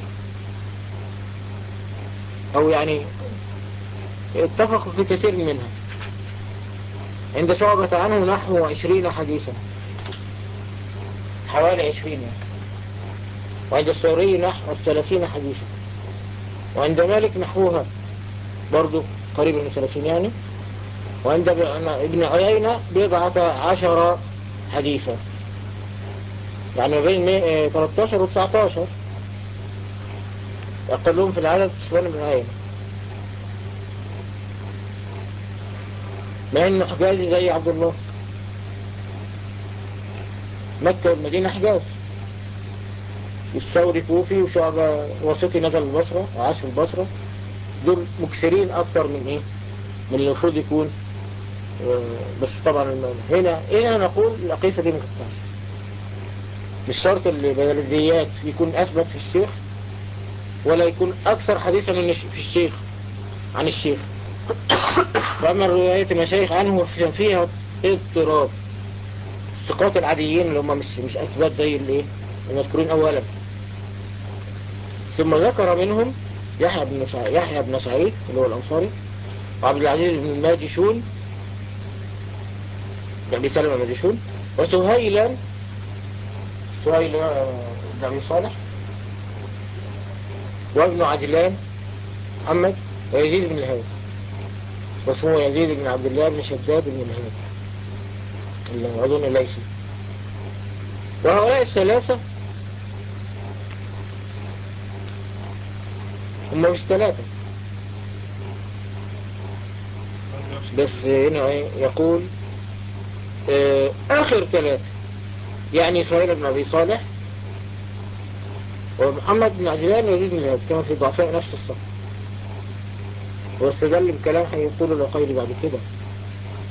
أو يعني اتفقوا في كثير منها عند شعبة عنه نحو عشرين حديثا حوالي عشرين يعني وعند الثوري نحو الثلاثين حديثا وعند مالك نحوها برضو قريب من الثلاثين يعني وعند ابن عيينة بضعة عشر حديثا يعني ما بين 13 و 19 أقلهم في العدد سفيان بن عيينة مع انه حجازي زي عبد الله مكة والمدينة حجاز الثوري كوفي وشعبة وسطي نزل البصرة وعاش في البصرة دول مكسرين اكتر من ايه من اللي المفروض يكون بس طبعا هنا هنا نقول الأقيسة دي مكتبش مش شرط البلديات يكون أثبت في الشيخ ولا يكون أكثر حديثا من في الشيخ عن الشيخ وأما رواية المشايخ عنه فيها اضطراب الثقات العاديين اللي هم مش مش أثبات زي الايه المذكورين أولا ثم ذكر منهم يحيى بن يحيى بن سعيد اللي هو الأنصاري وعبد العزيز بن الماجشون أبي سلمة الماجشون وسهيلا سهيل بن أبي صالح وابن عجلان محمد ويزيد بن الهاد واسمه يزيد بن عبد الله بن شداد بن الهاد اللي أظن ليسي وهؤلاء الثلاثة هم مش ثلاثة بس هنا يقول اه آخر ثلاثة يعني سهيل بن أبي صالح ومحمد بن عجلان ويزيد بن الهاد كما في ضعفاء نفس الصف واستدل بكلام هيقول العقيل بعد كده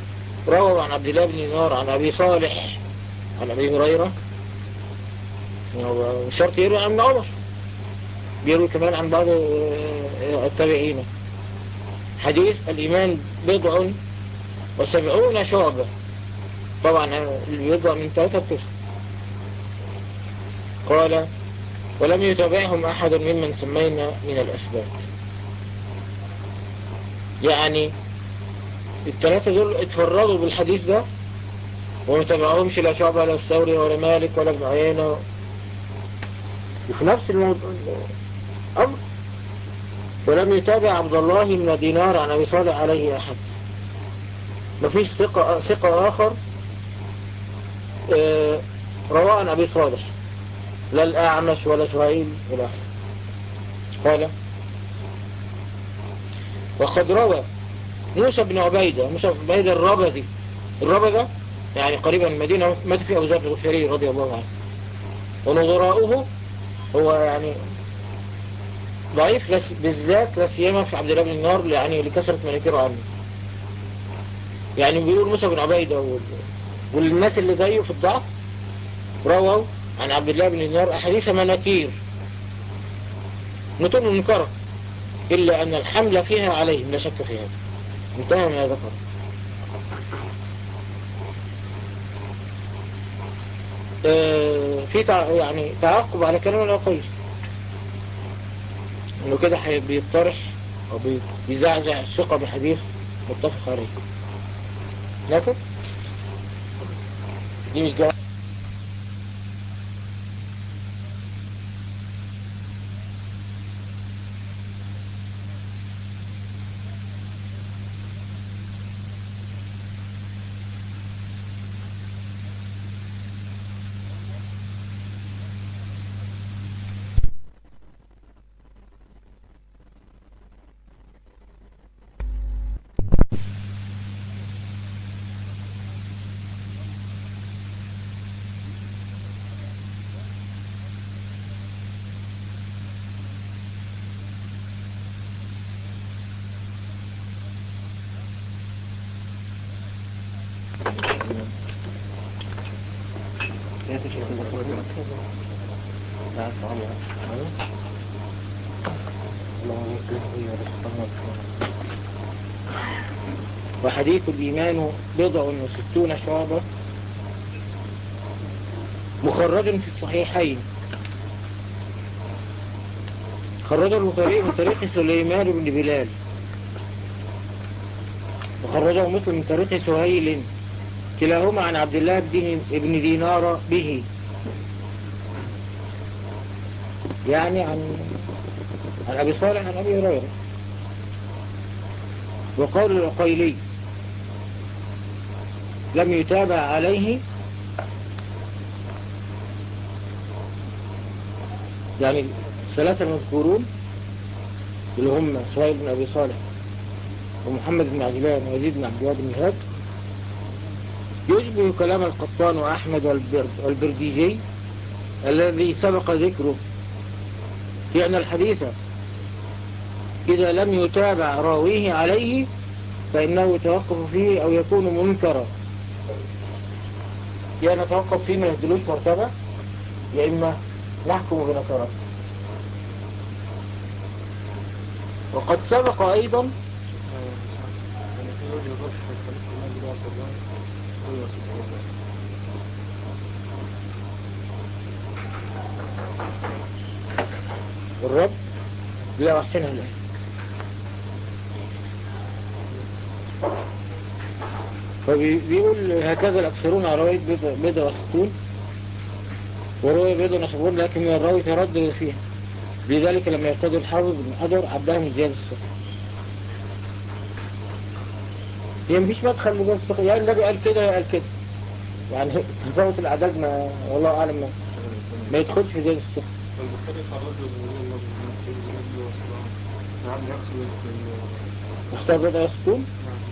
روى عن عبد الله بن نار عن أبي صالح عن أبي هريرة هو شرط يروي عن ابن عمر بيروي كمان عن بعض آه، التابعين حديث الإيمان بضع وسبعون شعبة طبعا اللي بيضع من ثلاثة لتسعة قال ولم يتابعهم أحد ممن سمينا من الأسباب يعني الثلاثة دول اتفرضوا بالحديث ده وما تبعهمش لا شعبة ولا الثوري ولا مالك ولا ابن عيينة وفي نفس الموضوع أمر ولم يتابع عبد الله بن دينار عن أبي صالح عليه أحد مفيش ثقة, ثقة آخر اه رواه عن أبي صالح لا الأعمش ولا سهيل ولا أحد قال وقد روى موسى بن عبيدة موسى بن عبيدة الربذي الربذة يعني قريبا من المدينة مات في أبو ذر الغفاري رضي الله عنه ونظراؤه هو يعني ضعيف لس بالذات لا سيما في عبد الله بن النار يعني لكثرة مناكيره عنه يعني بيقول موسى بن عبيدة والناس اللي زيه في الضعف رووا عن عبد الله بن النار أحاديث مناكير متون منكرة إلا أن الحمل فيها عليهم لا شك في هذا انتهى ما ذكر آه في يعني تعقب على كلام الأقيل انه كده بيطرح او بيزعزع الثقة بحديث متفق عليه لكن دي مش جواب وحديث الإيمان بضع وستون شعبة مخرج في الصحيحين خرج البخاري من طريق سليمان بن بلال وخرجه مسلم من طريق سهيل كلاهما عن عبد الله بن دينار به يعني عن عن أبي صالح عن أبي هريرة وقول العقيلي لم يتابع عليه يعني الثلاثة المذكورون اللي هم سهيل بن أبي صالح ومحمد بن عجلان ويزيد بن عبد الله بن هاد يشبه كلام القطان وأحمد والبرديجي الذي سبق ذكره في أن الحديث إذا لم يتابع راويه عليه فإنه يتوقف فيه أو يكون منكرا يا نتوقف فيه من الدلوش مرتبة يا إما نحكم بنكرته وقد سبق أيضا الرب لا أحسنها له فبيقول هكذا الأكثرون على رواية بيضة وستون ورواية بيضة وسبعون لكن الراوي تردد فيها لذلك لما يرتدي الحافظ بن حجر عدها من زيادة الثقة هي مفيش مدخل لزيادة الثقة يعني النبي قال كده قال كده يعني تفاوت الأعداد ما والله أعلم ما, ما يدخلش في زيادة الثقة اختار بيضة وستون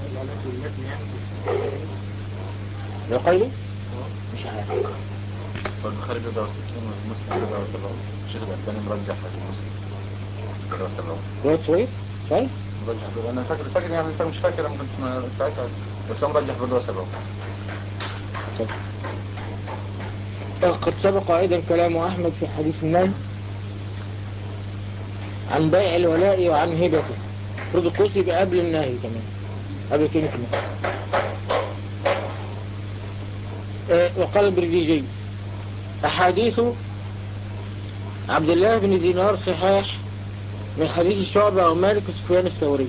يقيلي مش عارف والبخاري بيضع وستين والمسلم بيضع وسبعون الشيخ الألباني مرجح المسلم بيضع وسبعون رواية صويب صحيح مرجح بيضع أنا فاكر فاكر يعني أنت مش فاكر أنا كنت ما- ساعتها بس هو مرجح بيضع وسبعون طيب. قد سبق أيضا كلام أحمد في حديث النهي عن بيع الولاء وعن هبته رد القدسي قبل النهي كمان قبل كلمة النهي آه، وقال البرجيجي أحاديث عبد الله بن دينار صحاح من حديث الشعبة ومالك وسفيان الثوري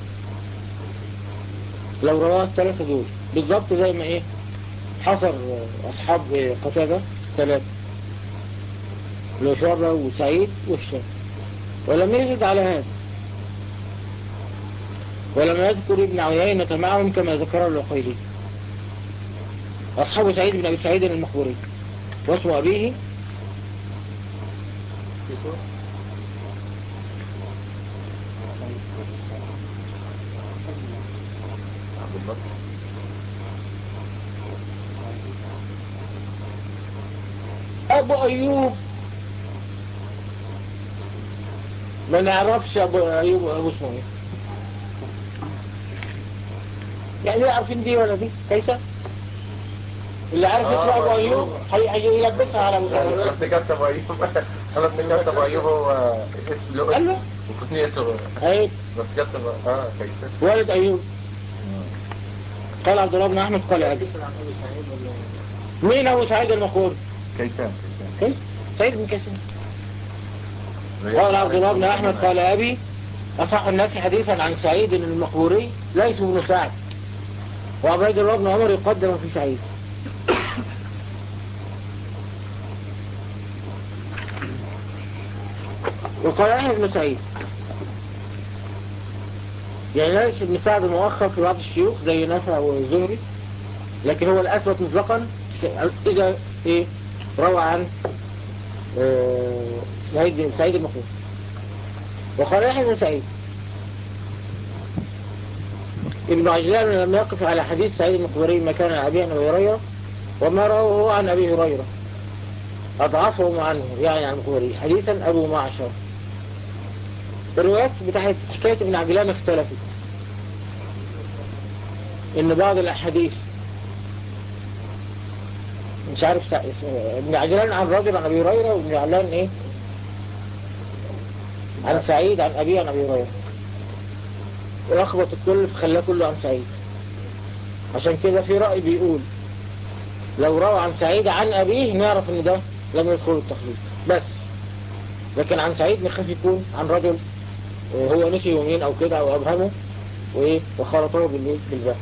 لو رواه الثلاثة دول بالضبط زي ما ايه حصر أصحاب قتادة ثلاثة اللي هو شعبة وسعيد وهشام ولم يزد على هذا ولم يذكر ابن عيينة معهم كما ذكر العقيلي أصحاب سعيد بن أبي سعيد المخبوري واسم أبيه عبد الله أبو أيوب ما نعرفش أبو أيوب أبو اسمه إيه يعني لا عارفين دي ولا دي كيسة اللي عارف اسمه آه، أبو أبو أيوب أيوب. هي- هيلبسها على انا مسافر افتكرت ابو ايوب انا افتكرت ابو ايوب هو اسم له أيوه وكنيته أيوب انا افتكرت أبو- اه كيف والد أيوب قال عبد الله بن أحمد قال أبي مين أبو سعيد المخور كيسان كيف سعيد بن كيسان قال عبد الله بن أحمد قال أبي أصح الناس حديثا عن سعيد المقبوري ليس بن سعد وعبيد الله بن عمر يقدم في سعيد وقال يحيى بن سعيد يعني ليس بن سعد مؤخر في بعض الشيوخ زي نافع والزهري لكن هو الأثبت مطلقا إذا إيه روى عن آه، سعيد بن سعيد المقبور وقال يحيى بن سعيد ابن عجلان لم يقف على حديث سعيد المقبري مكان أبي عن أبي هريرة وما رواه هو عن أبي هريرة أضعفهم عنه يعني عن المقبري حديثا أبو معشر الروايات بتاعت حكاية ابن عجلان اختلفت إن بعض الأحاديث مش عارف سع- اسمه- ابن عجلان عن رجل عن أبي هريرة وابن عجلان إيه عن سعيد عن أبي عن أبي هريرة ولخبط الكل فخلاه كله عن سعيد عشان كده في رأي بيقول لو روى عن سعيد عن أبيه نعرف إن ده لم يدخل التخليط بس لكن عن سعيد نخاف يكون عن رجل آه، هو نسي يومين أو كده أو أبهمه وإيه وخلطه بالإيه بالباقي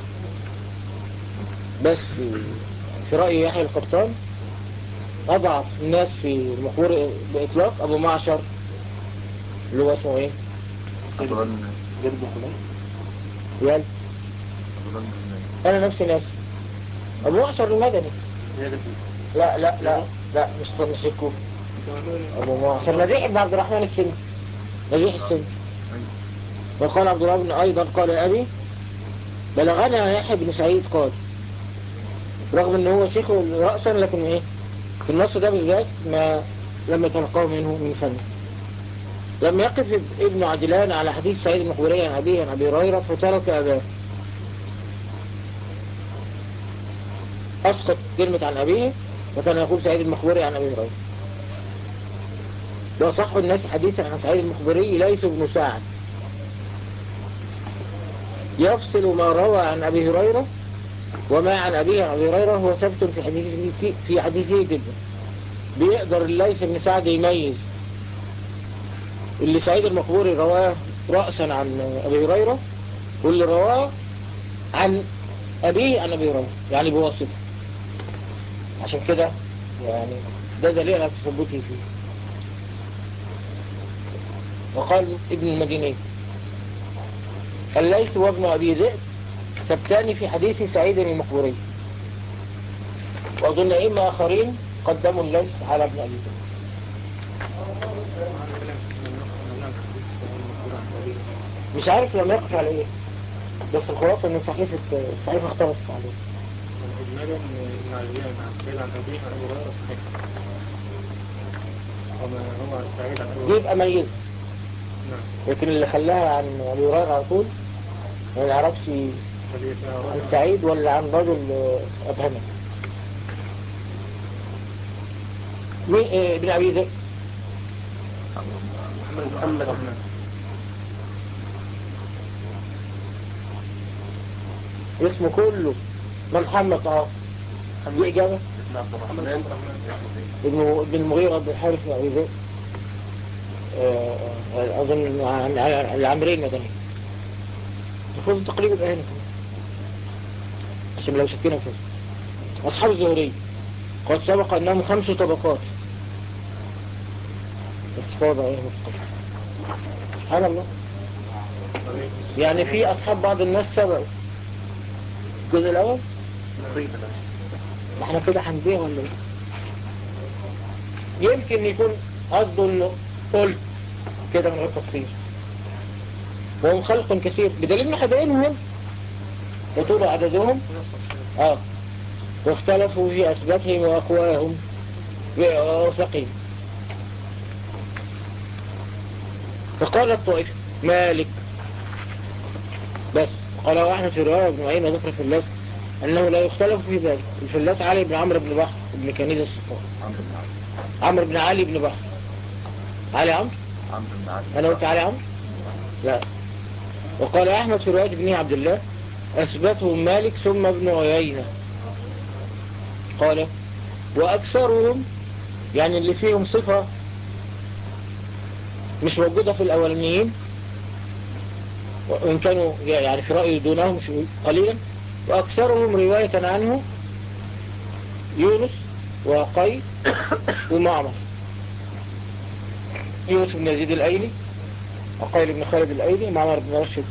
بس في رأي يحيى القطان أضعف الناس في المقبور بإطلاق أبو معشر اللي هو اسمه إيه؟ أظن جرب فلان يال أظن أنا نفسي ناسي أبو معشر المدني لا لا لا لا مش مش الكوفي أبو معشر نزيح بن عبد الرحمن السن نزيح السن وقال عبد الله بن أيضا قال أبي بلغنا يحيى بن سعيد قال رغم ان هو شيخ رأسا لكن ايه في النص ده بالذات ما لم يتلقاه منه من فنه لم يقف ابن عجلان على حديث سعيد المخبري عن أبيه عن أبي هريرة فترك أباه أسقط كلمة عن أبيه وكان يقول سعيد المخبري عن أبي هريرة وصح الناس حديثا عن سعيد المخبري ليس ابن سعد يفصل ما روى عن أبي هريرة وما عن أبيه عن أبي هريرة هو ثبت في حديثه في حديثه جدا بيقدر الليث بن سعد يميز اللي سعيد المقبوري رواه رأسا عن أبي هريرة واللي رواه عن أبيه عن أبي هريرة يعني بواسطة عشان كده يعني ده دليل على تثبته فيه وقال ابن المديني الليث وابن أبي ذئب ثبتان في حديث سعيد المقبوري وأظن أئمة آخرين قدموا الليث على ابن أبي ذئب مش عارف لما يقف على ايه بس الخلاصة ان صحيفة الصحيفة اختلفت عليه إجمالا إن عجلان عن سعيد عن أبيه عن أبي هريرة صحيح وما هو عن سعيد عن أبي دي هريرة يبقى ميز نعم لكن اللي خلاها عن أبي هريرة على طول ما يعرفش هذه فيها عن رجل سعيد ولا عن رجل أبهمه مين آه، ابن أبي ذئب محمد اسمه كله ما محمد اه دي إجابة ابن عبد الرحمن ابن ابن المغيرة بن الحارث بن أبي ذئب آه، آه، أظن عن- عن- العمرين مدني المفروض تقريب الآن عشان لو شكينا في اسمه. أصحاب الزهري قد سبق أنهم خمس طبقات استفاضة ايه مختلف سبحان الله يعني في أصحاب بعض الناس سبقوا الجزء الأول ما احنا كده هنبيع ولا ايه يمكن يكون قصده انه قلت كده من غير تفصيل وهم خلق كثير بدليل ان حبايبهم وطول عددهم اه واختلفوا في اثباتهم واقواهم ووثقهم فقال الطائف مالك بس قال احمد في رواية ابن عين وذكر في اللاس انه لا يختلف في ذلك الفلاس علي بن عمرو بن بحر بن كنيز الصفار عمرو بن علي عمرو بن علي بن بحر علي عمرو عمرو بن علي انا قلت علي عمرو لا وقال احمد في رواية ابن عبد الله اثبته مالك ثم ابن عيينة قال واكثرهم يعني اللي فيهم صفة مش موجودة في الاولانيين وإن كانوا يعني في رأي دونهم قليلا وأكثرهم رواية عنه يونس وقي ومعمر يونس بن يزيد الأيلي وقيل بن خالد الأيلي معمر بن رشد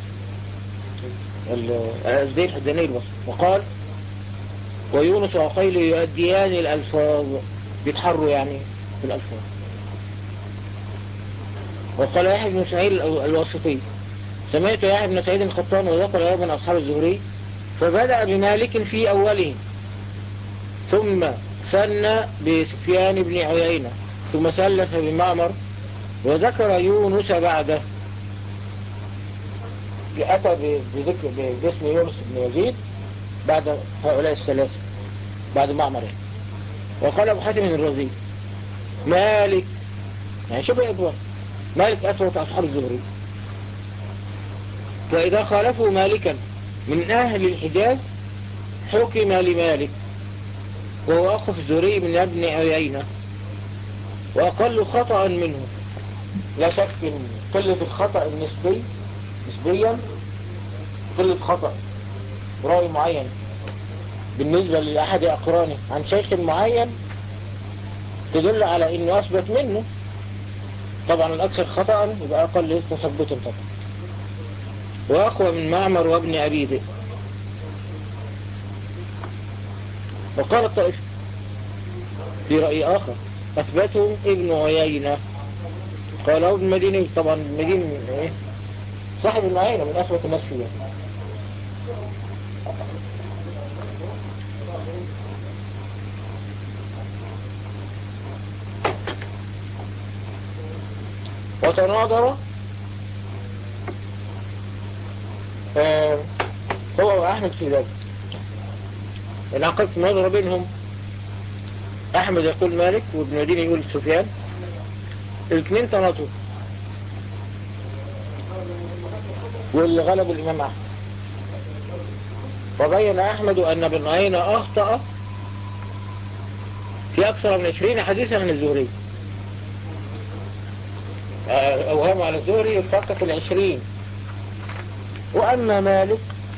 الأزدي الحداني البصري وقال ويونس وقيل يؤديان الألفاظ بيتحروا يعني في الألفاظ وقال يحيى بن سعيد الواسطي سمعت يحيى بن سعيد القطان وذكر أيضا أصحاب الزهري فبدأ بمالك في أوله ثم ثنى بسفيان بن عيينة ثم ثلث بمعمر وذكر يونس بعده أتى بذكر باسم يونس بن يزيد بعد هؤلاء الثلاثة بعد معمر وقال أبو حاتم الرازي مالك يعني شبه إدوار مالك أسوة أصحاب الزهري وإذا خالفوا مالكا من أهل الحجاز حكم لمالك وهو أخف الزهري من ابن عيينة وأقل خطأ منه لا شك ان قلة الخطأ النسبي نسبيا قلة خطأ رأي معين بالنسبة لأحد أقرانه عن شيخ معين تدل على انه اثبت منه طبعا الاكثر خطأ يبقى اقل تثبتا طبعا واقوى من معمر وابن ابي ذئب وقال الطائف في رأي اخر اثبته ابن عيينة قاله ابن مديني طبعا المديني ايه صاحب المعينة من اثبت الناس فيها وتناظر آه هو وأحمد في ذلك انعقدت نظرة بينهم أحمد يقول مالك وابن مدين يقول سفيان الاثنين تناطوا واللي غلب الإمام أحمد وبين أحمد أن ابن عينة أخطأ في أكثر من 20 حديثا عن الزهري أوهام على الزهري فقط العشرين وأما مالك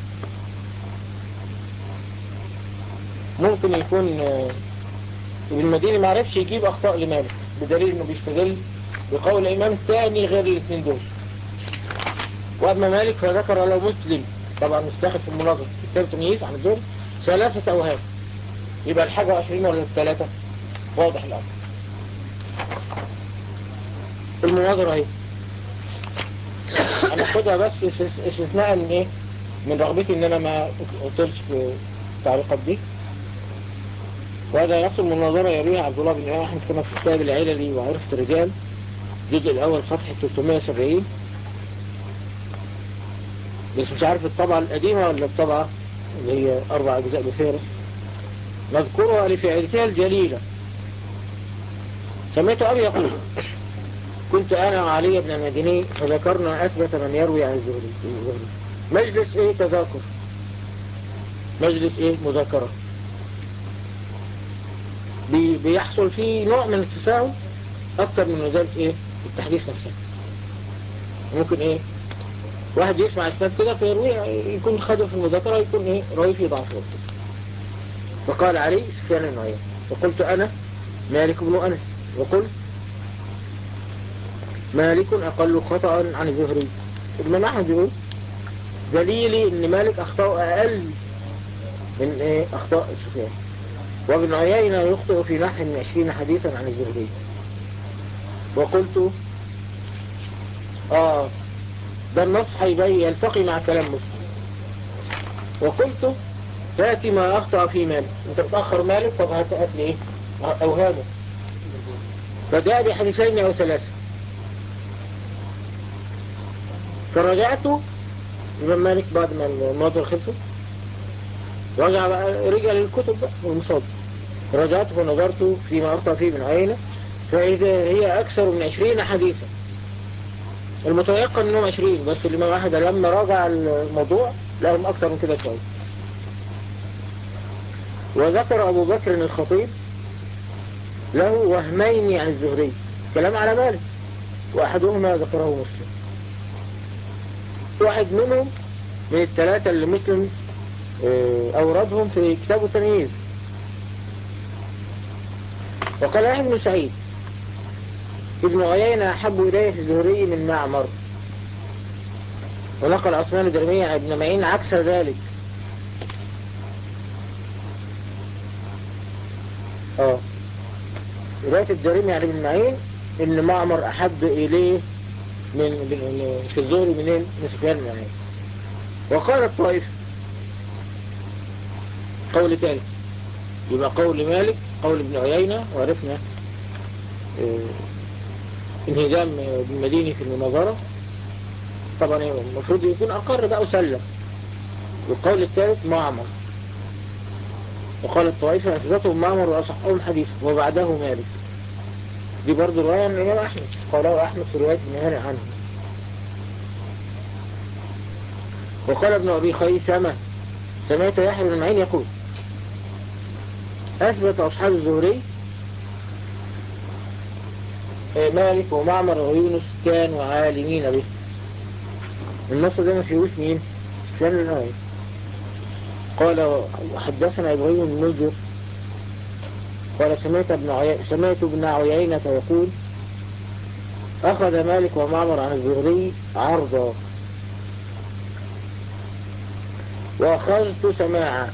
ممكن يكون ابن المديني ما عرفش يجيب أخطاء لمالك بدليل أنه بيستدل بقول إمام تاني غير الاثنين دول وأما مالك فذكر له مسلم طبعا مستخد في المناظر كتاب تمييز عن الزهري ثلاثة أوهام يبقى الحاجة عشرين ولا الثلاثة واضح الأمر المناظرة اهي انا خدها بس استثناء من ايه من رغبتي ان انا ما اطلش في التعليقات دي وهذا نفس المناظرة يرويها عبد الله بن احمد كما في كتاب العللي وعرفة الرجال الجزء الاول صفحة 370 بس مش عارف الطبعة القديمة ولا الطبعة اللي هي اربع اجزاء بفيرس نذكرها لفعلتها الجليلة سمعت أبي يقول كنت أنا وعلي بن المديني فذكرنا أثبت من يروي عن الزهري الزهري. مجلس إيه تذاكر مجلس إيه مذاكرة بي بيحصل فيه نوع من التساهل أكتر من نزالة إيه التحديث نفسه ممكن إيه واحد يسمع اسناد كده فيروي يكون خده في المذاكرة يكون إيه راوي فيه ضعف وقت فقال علي سفيان بن عيينة فقلت أنا مالك بن أنس وقلت مالك أقل خطأ عن الزهري ابن أحمد يقول دليلي ان مالك اخطاء اقل من ايه اخطاء سفيان وابن عيينة يخطئ في نحو من عشرين حديثا عن الزهري وقلت اه ده النص هيبين يلتقي مع كلام مسلم وقلت تأتي ما أخطأ في مالك أنت بتأخر مالك طب هتأت لي إيه أوهامه فجاء بحديثين أو ثلاثة فرجعت الإمام مالك بعد ما المناظر خلصت رجع بقى رجع للكتب بقى والمصادر رجعت فنظرت فيما أخطأ فيه من عينة فإذا هي أكثر من عشرين حديثا المتيقن أنهم عشرين بس الإمام أحد لما راجع الموضوع لهم أكثر من كده شوية وذكر أبو بكر الخطيب له وهمين عن الزهري كلام على مالك وأحدهما ذكره مسلم واحد منهم من الثلاثة اللي مسلم أوردهم في كتاب التمييز وقال يحيى بن سعيد ابن عيينة أحب إليه في الزهري من معمر ونقل عثمان الدرمي عن ابن معين عكس ذلك اه رواية الدرمي عن ابن معين ان معمر احب اليه من, من في الزهري منين من سفيان بن عيينة وقال الطائف قول ثالث يبقى قول مالك قول ابن عيينة وعرفنا اه انهزام ابن مديني في المناظرة طبعا المفروض يكون أقر بقى وسلم والقول الثالث معمر وقال الطائفة أثبتهم معمر وأصحهم حديث وبعده مالك دي برضه رواية من الإمام أحمد قاله أحمد في رواية ابن هانئ عنه وقال ابن أبي خيثمة سمعت يحيى بن معين يقول أثبت أصحاب الزهري مالك ومعمر ويونس كانوا عالمين به النص ده ما فيهوش مين سفيان الآية قال حدثنا إبراهيم بن ملجر قال سمعت ابن عي... سمعت ابن عيينة يقول أخذ مالك ومعمر عن الزهري عرضا وأخذت سماعا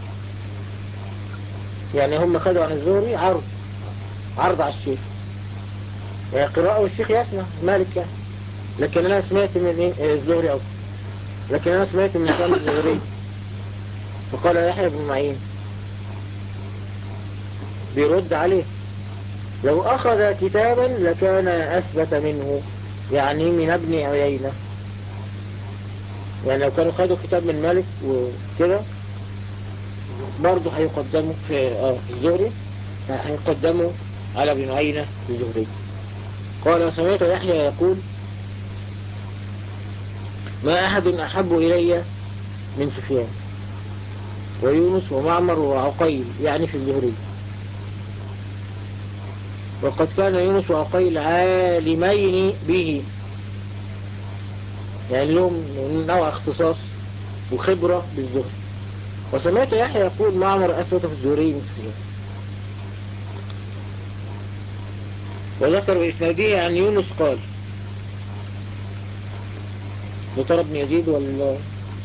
يعني هم خدوا عن الزهري عرض عرض على الشيخ يعني قراءة والشيخ يسمع مالك يعني لكن أنا سمعت من إيه الزهري أصلا لكن أنا سمعت من كلام الزهري فقال يحيى بن معين بيرد عليه لو أخذ كتابا لكان أثبت منه يعني من ابن عيينة يعني لو كانوا خدوا كتاب من مالك وكده برضه هيقدموا في آه الزهري هيقدموا على ابن عيينة في الزهري قال سمعت يحيى يقول ما أحد أحب إلي من سفيان ويونس ومعمر وعقيل يعني في الزهري وقد كان يونس وعقيل عالمين به يعني لهم نوع اختصاص وخبرة بالزهري وسمعت يحيى يقول معمر أثبت في الزهري من سفيان وذكر بإسناده عن يونس قال لترى بن يزيد وال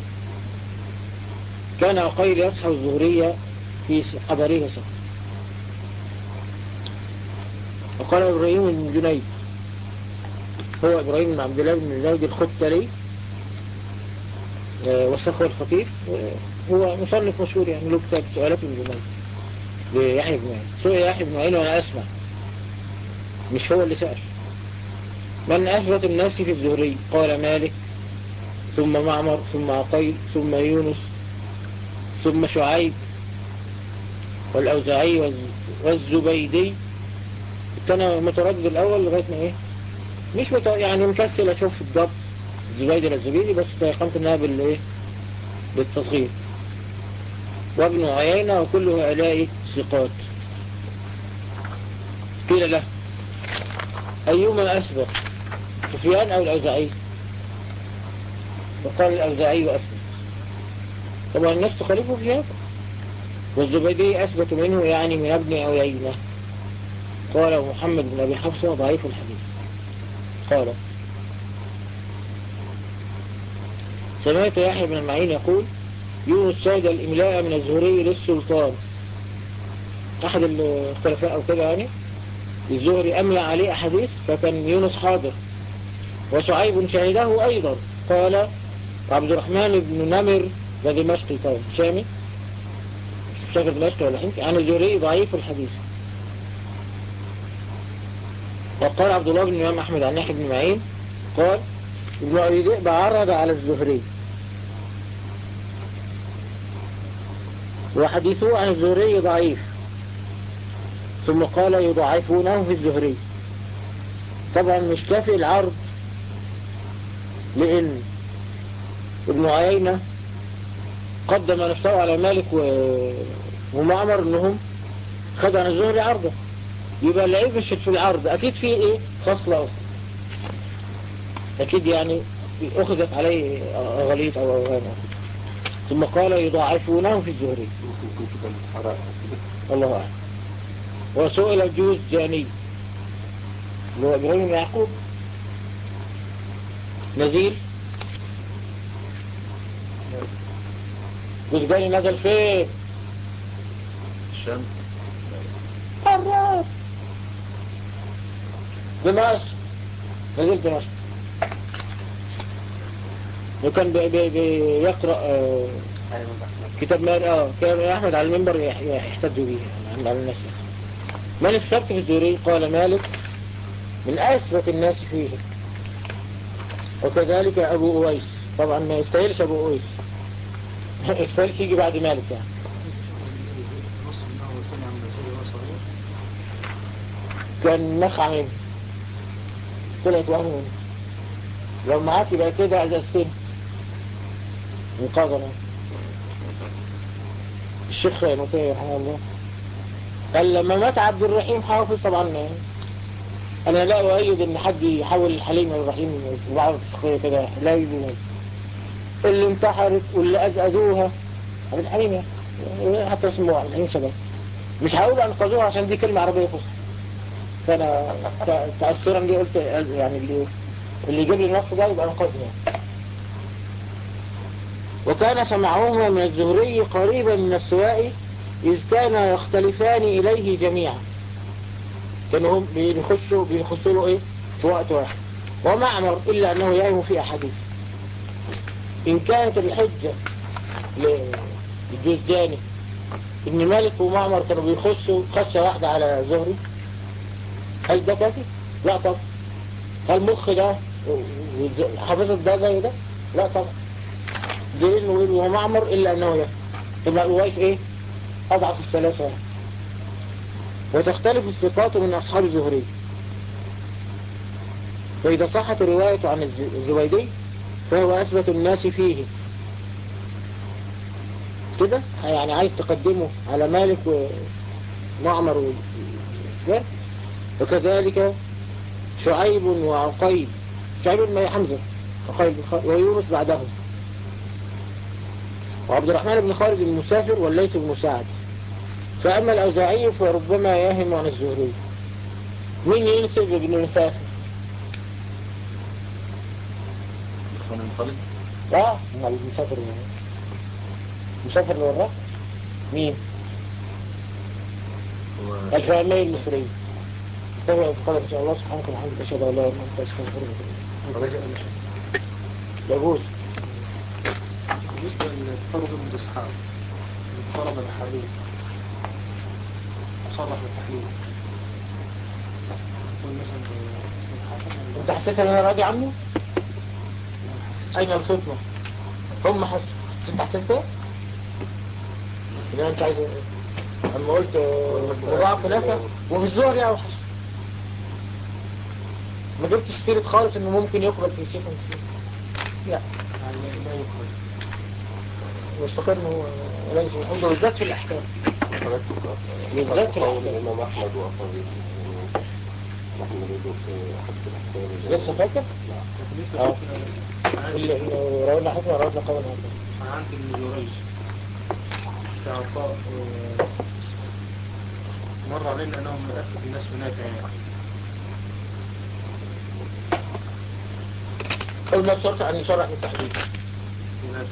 كان عقيل يصحى الزهرية في حضره سهر وقال إبراهيم بن جنيد هو إبراهيم بن عبد الله بن زيد الختلي والصخر الخطيب هو مصنف مشهور يعني له كتاب سؤالات بن جنيد ليحيى بن معين سئل يحيى بن معين وأنا أسمع مش هو اللي سأل من أثبت الناس في الزهري قال مالك ثم معمر ثم عقيل ثم يونس ثم شعيب والأوزاعي والزبيدي كنت انا متردد الاول لغايه ما ايه مش مت... يعني مكسل اشوف الضبط زبيد الزبيدي بس تيقنت انها بالايه بالتصغير وابن عيينة وكل هؤلاء ثقات قيل له أيهما أثبت سفيان أو الأوزاعي وقال الأوزاعي أثبت طبعا الناس تخالفه في هذا والزبيدي أثبت منه يعني من ابن عيينة قال محمد بن أبي حفصة ضعيف الحديث قال سمعت يحيى بن المعين يقول يونس سيد الإملاء من الزهري للسلطان أحد الخلفاء أو كده يعني الزهري أملى عليه أحاديث فكان يونس حاضر وشعيب شهده أيضا قال عبد الرحمن بن نمر ده دمشقي طبعا شامي مش فاكر دمشقي ولا حنسي عن الزهري ضعيف الحديث وقال عبد الله بن الإمام أحمد عن يحيى بن معين قال ابن أبي ذئب عرض على الزهري وحديثه عن الزهري ضعيف ثم قال يضعفونه في الزهري طبعا مش كافي العرض لأن ابن عيينة قدم نفسه على مالك و... ومعمر انهم خدوا عن الزهري عرضه يبقى العيب مش في العرض اكيد في ايه خصلة اخرى اكيد يعني اخذت عليه غليط او اوهام ثم قال يضاعفونه في الزهري الله اعلم وسئل الجوز جاني اللي هو ابراهيم يعقوب نزيل جوز جاني نزل فين الشام قرب دمشق نزل دمشق وكان بي بي بيقرأ آه كتاب مال اه كان احمد على المنبر يح- يحتج به يعني على الناس من السبت في الزهري قال مالك من اثبت الناس فيه وكذلك ابو اويس طبعا ما يستاهلش ابو اويس يستاهلش يجي بعد مالك يعني نص انه سمع من الرسول وهو صغير كان نخع منه طلعت وهم منه لو معاك يبقى كده ازازتين مقاضنة الشيخ نوتي رحمه الله قال لما مات عبد الرحيم حافظ طبعا انا لا اؤيد ان حد يحول الحليم الى الرحيم في بعض التسخية كده لا يجوز اللي انتحرت واللي ازأذوها عبد الحليم يعني حتى اسمه عبد الحليم شباب مش هقول انقذوها عشان دي كلمة عربية فصحى فانا ت- تأثرا لي قلت يعني اللي اللي يجيب لي النص ده يبقى انقذني وكان سمعهما من الزهري قريبا من السوائي إذ كانا يختلفان إليه جميعا كانوا هم بيخشوا بيخشوا له إيه في وقت واحد ومعمر إلا أنه يهم في أحاديث إن كانت الحجة للجزجاني إن مالك ومعمر كانوا بيخشوا خشة واحدة على زهري هل ده كافي؟ لا طبعا هل المخ ده حافظة ده زي ده؟ لا طبعا دليل ويل ومعمر إلا أنه يفهم يبقى الويس إيه؟ أضعف الثلاثة يعني. وتختلف الثقات من أصحاب الزهري فإذا صحت الرواية عن الز- الزبيدي فهو أثبت الناس فيه كده يعني عايز تقدمه على مالك ومعمر و... ده. وكذلك شعيب وعقيل شعيب بن حمزة عقيل بن خالد ويونس بعدهم وعبد الرحمن بن خالد المسافر والليث بن سعد فأما الأوزاعي فربما يهم عن الزهري مين ينسب ابن مسافر إخوان المخالف اه ما المسافر مسافر اللي وراه مين هو الفهمي المصري تابع القدر إن شاء الله سبحانك وبحمدك أشهد أن لا إله إلا أنت أستغفرك وأتوب إليك. يجوز بالنسبة للفرض من الإسحاق إذا فرض الحديث وصرح بالتحليل يقول مثلا باسم الحسن أنت حسيت إن أنا راضي عنه؟ أين الخطوة؟ هم حسوا أنت حسيت إيه؟ إن أنا مش عايز أما قلت آه، مضاعف هناك وفي الزهر يا أوحش ما جبتش سيرة خالص انه ممكن يقبل في شيخ مسلم لا يعني لا يخرج مستقر ان هو لازم عنده بالذات في الاحكام بالذات في قول الاحكام الإمام أحمد وأصحابه نحن نريد في حبس الأحكام لسه فاكر؟ بالنسبة اه. لنا اللي انه روينا حكم روينا قول هذا أنا عندي ابن جريج في عطاء آه، مر علينا أنه من أكثر الناس هناك يعني قول ما بشرط عن يشرح بالتحديد هناك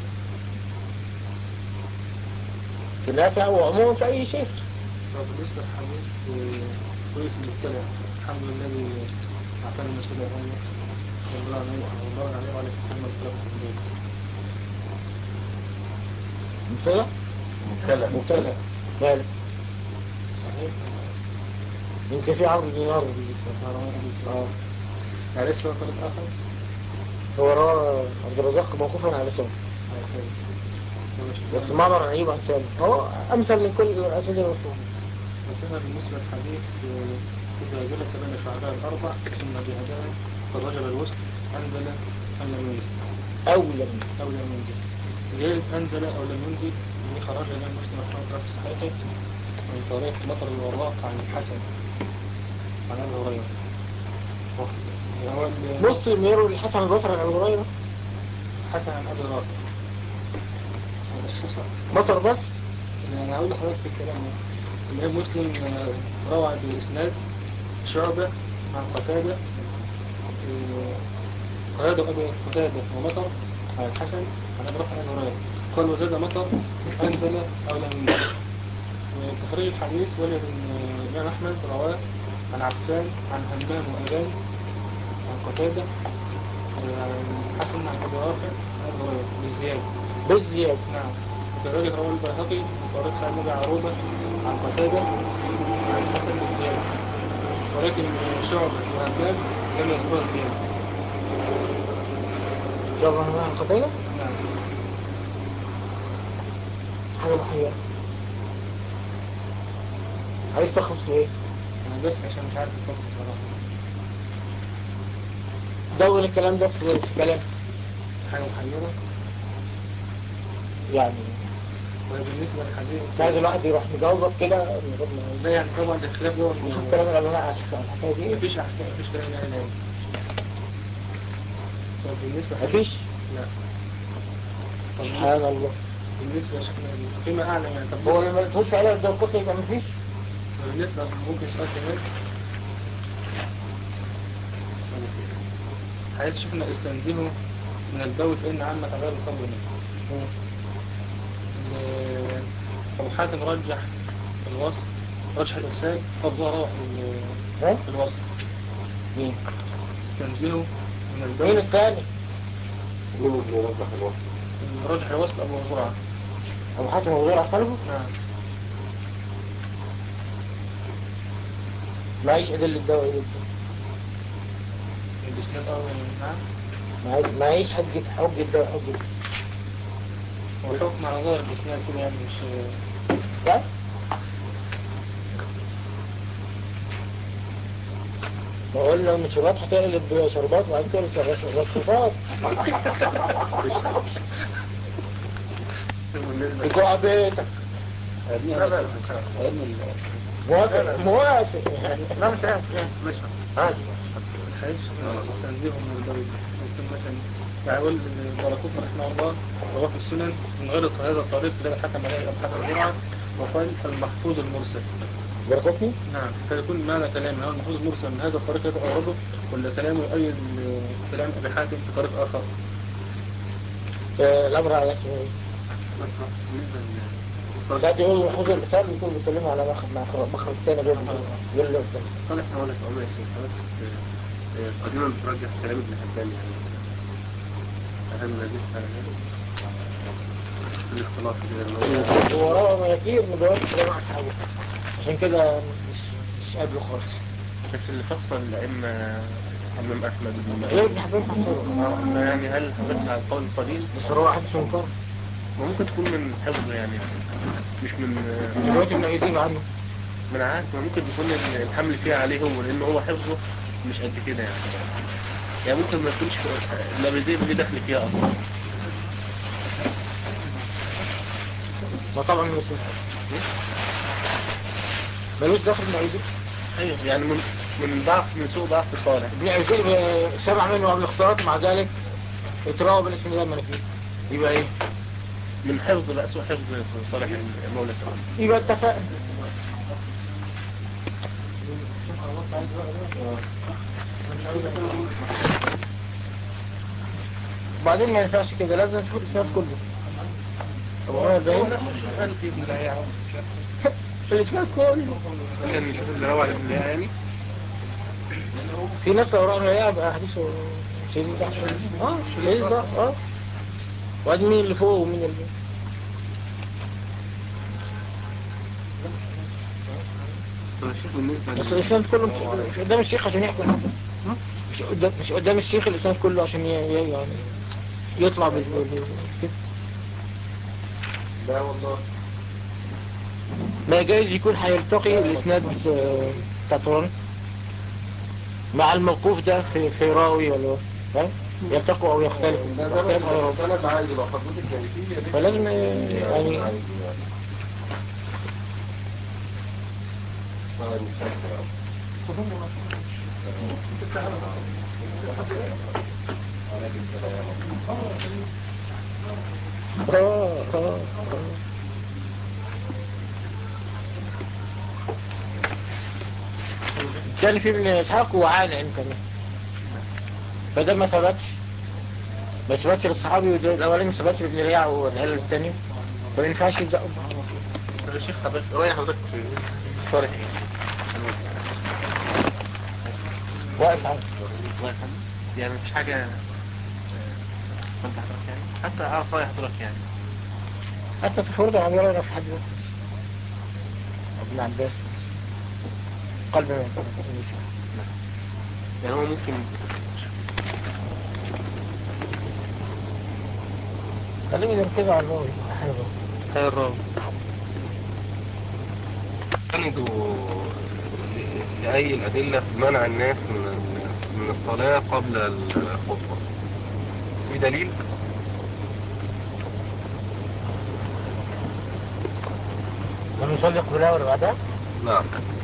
في النافع وعموما في اي شيء فبالنسبة للحديث آه، كويس المبتلع الحمد لله الذي أعطاني المسؤولية هذا والله عليه والله عليه وعليه محمد صلى الله عليه وسلم مبتلى مبتلى مبتلى مالك يمكن في عمرو دينار اه يعني اسمه طريق آخر هو روى عبد الرزاق موقوفا على سنة بس ما مر عيب عن سالم هو امثل من كل الاسئله المفهومه وكما بالنسبة للحديث آه، إذا جلس بين شعبان الأربع ثم بهداه قد وجب الوصل أنزل أم لم ينزل او لم أو لم ينزل زيادة أنزل أو لم ينزل إن خرج الإمام مسلم رحمه الله في صحيحه من طريق مطر الوراق عن الحسن عن أبي هريرة هو ال- مسلم يروي الحسن البصري عن هريره حسن عن أبي رافع مطر بس أنا هقول لحضرتك في الكلام ده. الإمام مسلم آه، روى بإسناد شعبة عن قتادة آه، قتادة أبي قتادة ومطر عن الحسن عن أبي رافع عن هريرة قال وزاد مطر أنزل أو لم ينزل وتخريج الحديث ولد آه، الإمام أحمد رواه عن عفان عن همام وأبان عن قتادة آه، عن حسن عن أبي رافع عن أبي هريرة بالزيادة بالزياده نعم وكذلك روى البيهقي من طريق سعد بن عروبة عن قتادة عن الحسن بالزيادة ولكن شعبة وهمام لم يذكرها الزيادة يلا انا عن قتيله نعم حاجه محيره عايز تخلص ايه أنا بس عشان مش عارف الفرق بصراحة دون الكلام ده في في كلام حاجة محيرة يعني وبالنسبة للحديث مش عايز الواحد يروح مجاوبك كده من غير ما لا يعني طبعا ده خلاف جوه يشوف كلام العلماء على الحكايه دي مفيش أحكام مفيش كلام يعني نهائي طب بالنسبة للحديث- مفيش لا طب سبحان الله بالنسبة لشيخنا فيما أعلم يعني طب هو لما تقولش عليها ده القصه يبقى مفيش بالنسبة ممكن سؤال كمان عايز شفنا استنزهه من البول فإن عامة غير القبر منه ال- أبو حاتم رجح الوصف رجح الإرسال أفضل روح ها الوصف مين استنزهه من مين البول الثاني مين اللي يرجح الوصف؟ رجح الوصف أبو زرعة ابو حاتم وزير قلبه نعم معيش ادله الدواء ايه الإسناد أول نعم معيش معيش حجه حجه الدواء حجه والحكم على ظاهر الإسناد كده يعني مش لا بقول له المشروبات هتقلب شربات وبعد كده شربات بالنسبة جوع بيتك لا لا علم موافق موافق لا مش عارف مش عادي الحديث استنزهه من البول ممكن مثلا يعني يقول باركوت رحمه الله رواه في السنن من غير هذا الطريق الذي حكم عليه أبو حاتم الزرعة وقال المحفوظ المرسل بركتني نعم فيكون معنى كلامه هو المحفوظ المرسل من هذا الطريق الذي أورده ولا كلامه يؤيد كلام أبي حاتم في طريق آخر آه، الامر على ايه ساعات يقول الحجر الإسلام يكون بيتكلموا على مخ- مخ- مخرج تاني غير غير له صالح هقول لك عمر يا شيخ حضرتك آه، قديما بترجح كلام ابن حبان يعني هل نزلت على هذا؟ الاختلاط كده اللي هو هو روى ما كتير من روايات جماعة أصحابه عشان كده مش مش قابله خالص بس اللي فصل الأئمة الإمام أحمد بن غير ابن حبان فسره آه، يعني هل حضرتك على القول القليل بس هو حدث منكر وممكن تكون من حفظه يعني مش من رواية ابن يزيد عنه من عاد ممكن يكون الحمل فيها عليه هو لأنه هو حفظه مش قد كده يعني يعني ممكن ما يكونش اللابريدية اللي داخل فيها اصلا ما طبعا مش ملوش دخل ابن عزيز ايوه يعني من من ضعف من سوء ضعف صالح ابن عزيز آه، سمع منه قبل الاختلاط مع ذلك اتراوى بالاسم الله الملكي يبقى ايه من حفظ بقى سوء حفظ صالح المولى تعالى يبقى اتفقنا بعدين ما ينفعش كده لازم نشوف الاسناد كله طب هو ده قال في ابن العياء الاسناد كله كان يشوف اللي روى عن ابن العياء يعني في ناس لو رأوا يا بقى حديثه شديد ده اه شديد ده اه وبعدين مين اللي فوق ومين اللي طب الشيخ بالنسبة بس الاسناد كله مش- مش قدام الشيخ عشان يحكم مش قدام مش قدام الشيخ الاسناد كله عشان ي- ي- يعني يطلع بال بال- كده لا والله ما جايز يكون هيلتقي الاسناد آه، بتاع طولان مع الموقوف ده في في راوي ولا فاهم يلتقوا او يختلفوا ده ده يختلف أو لو سند عادي لو حضرتك كان فيه يا ريت فلازم يعني عادي يعني. آه، مش فاكر. آه، آه، آه. كان في ابن اسحاق وعانى كمان فده ما ثبتش ما ثبتش للصحابي وده الاولاني ما ثبتش لابن رياع والعيال الثاني فما ينفعش يبداوا طب الشيخ حضرتك رأي حضرتك في صالح ايه؟ واقف عنه الله يرحمه يعني مفيش حاجة آه، كنت حضرتك يعني حتى اعرف رأي حضرتك يعني حتى تفرض عن ولا في حد ذاته. ابن عباس قلب من قلب يعني هو ممكن خليهم يركزوا على الراوي حلو خير الراوي سندوا لأي الأدلة في منع الناس من من الصلاة قبل الخطبة في دليل؟ لما يصلي قبلها ولا بعدها نعم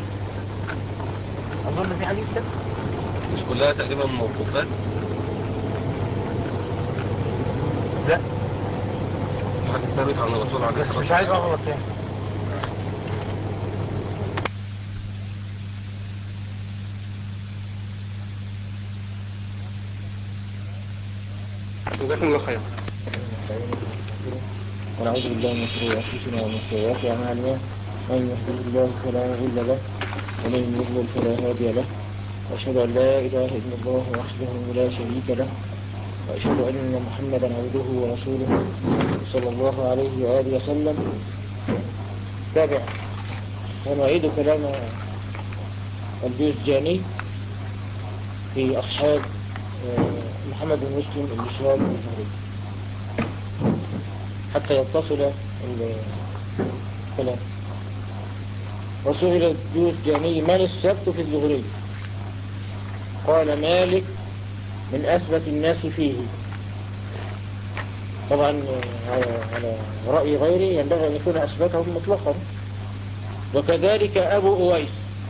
اظن في حديث كده مش كلها تقريبا موقوفات لا في حديث ثابت عن الرسول عليه بس الصلاة مش عايز اغلط يعني جزاكم الله خير ونعوذ بالله من شرور انفسنا ومن سيئات اعمالنا من يهده الله فلا مضل له ومن يضلل فلا هادي له واشهد ان لا اله الا الله وحده لا شريك له واشهد ان محمدا عبده ورسوله صلى الله عليه واله وسلم تابع ونعيد كلام الجوزجاني في اصحاب آه، محمد بن مسلم الاشراف الزهري حتى يتصل الكلام وسئل الجوز جاني من السبت في الزهري قال مالك من أثبت الناس فيه طبعا آه، على, على رأي غيري ينبغي أن يكون أثبتهم مطلقا وكذلك أبو أويس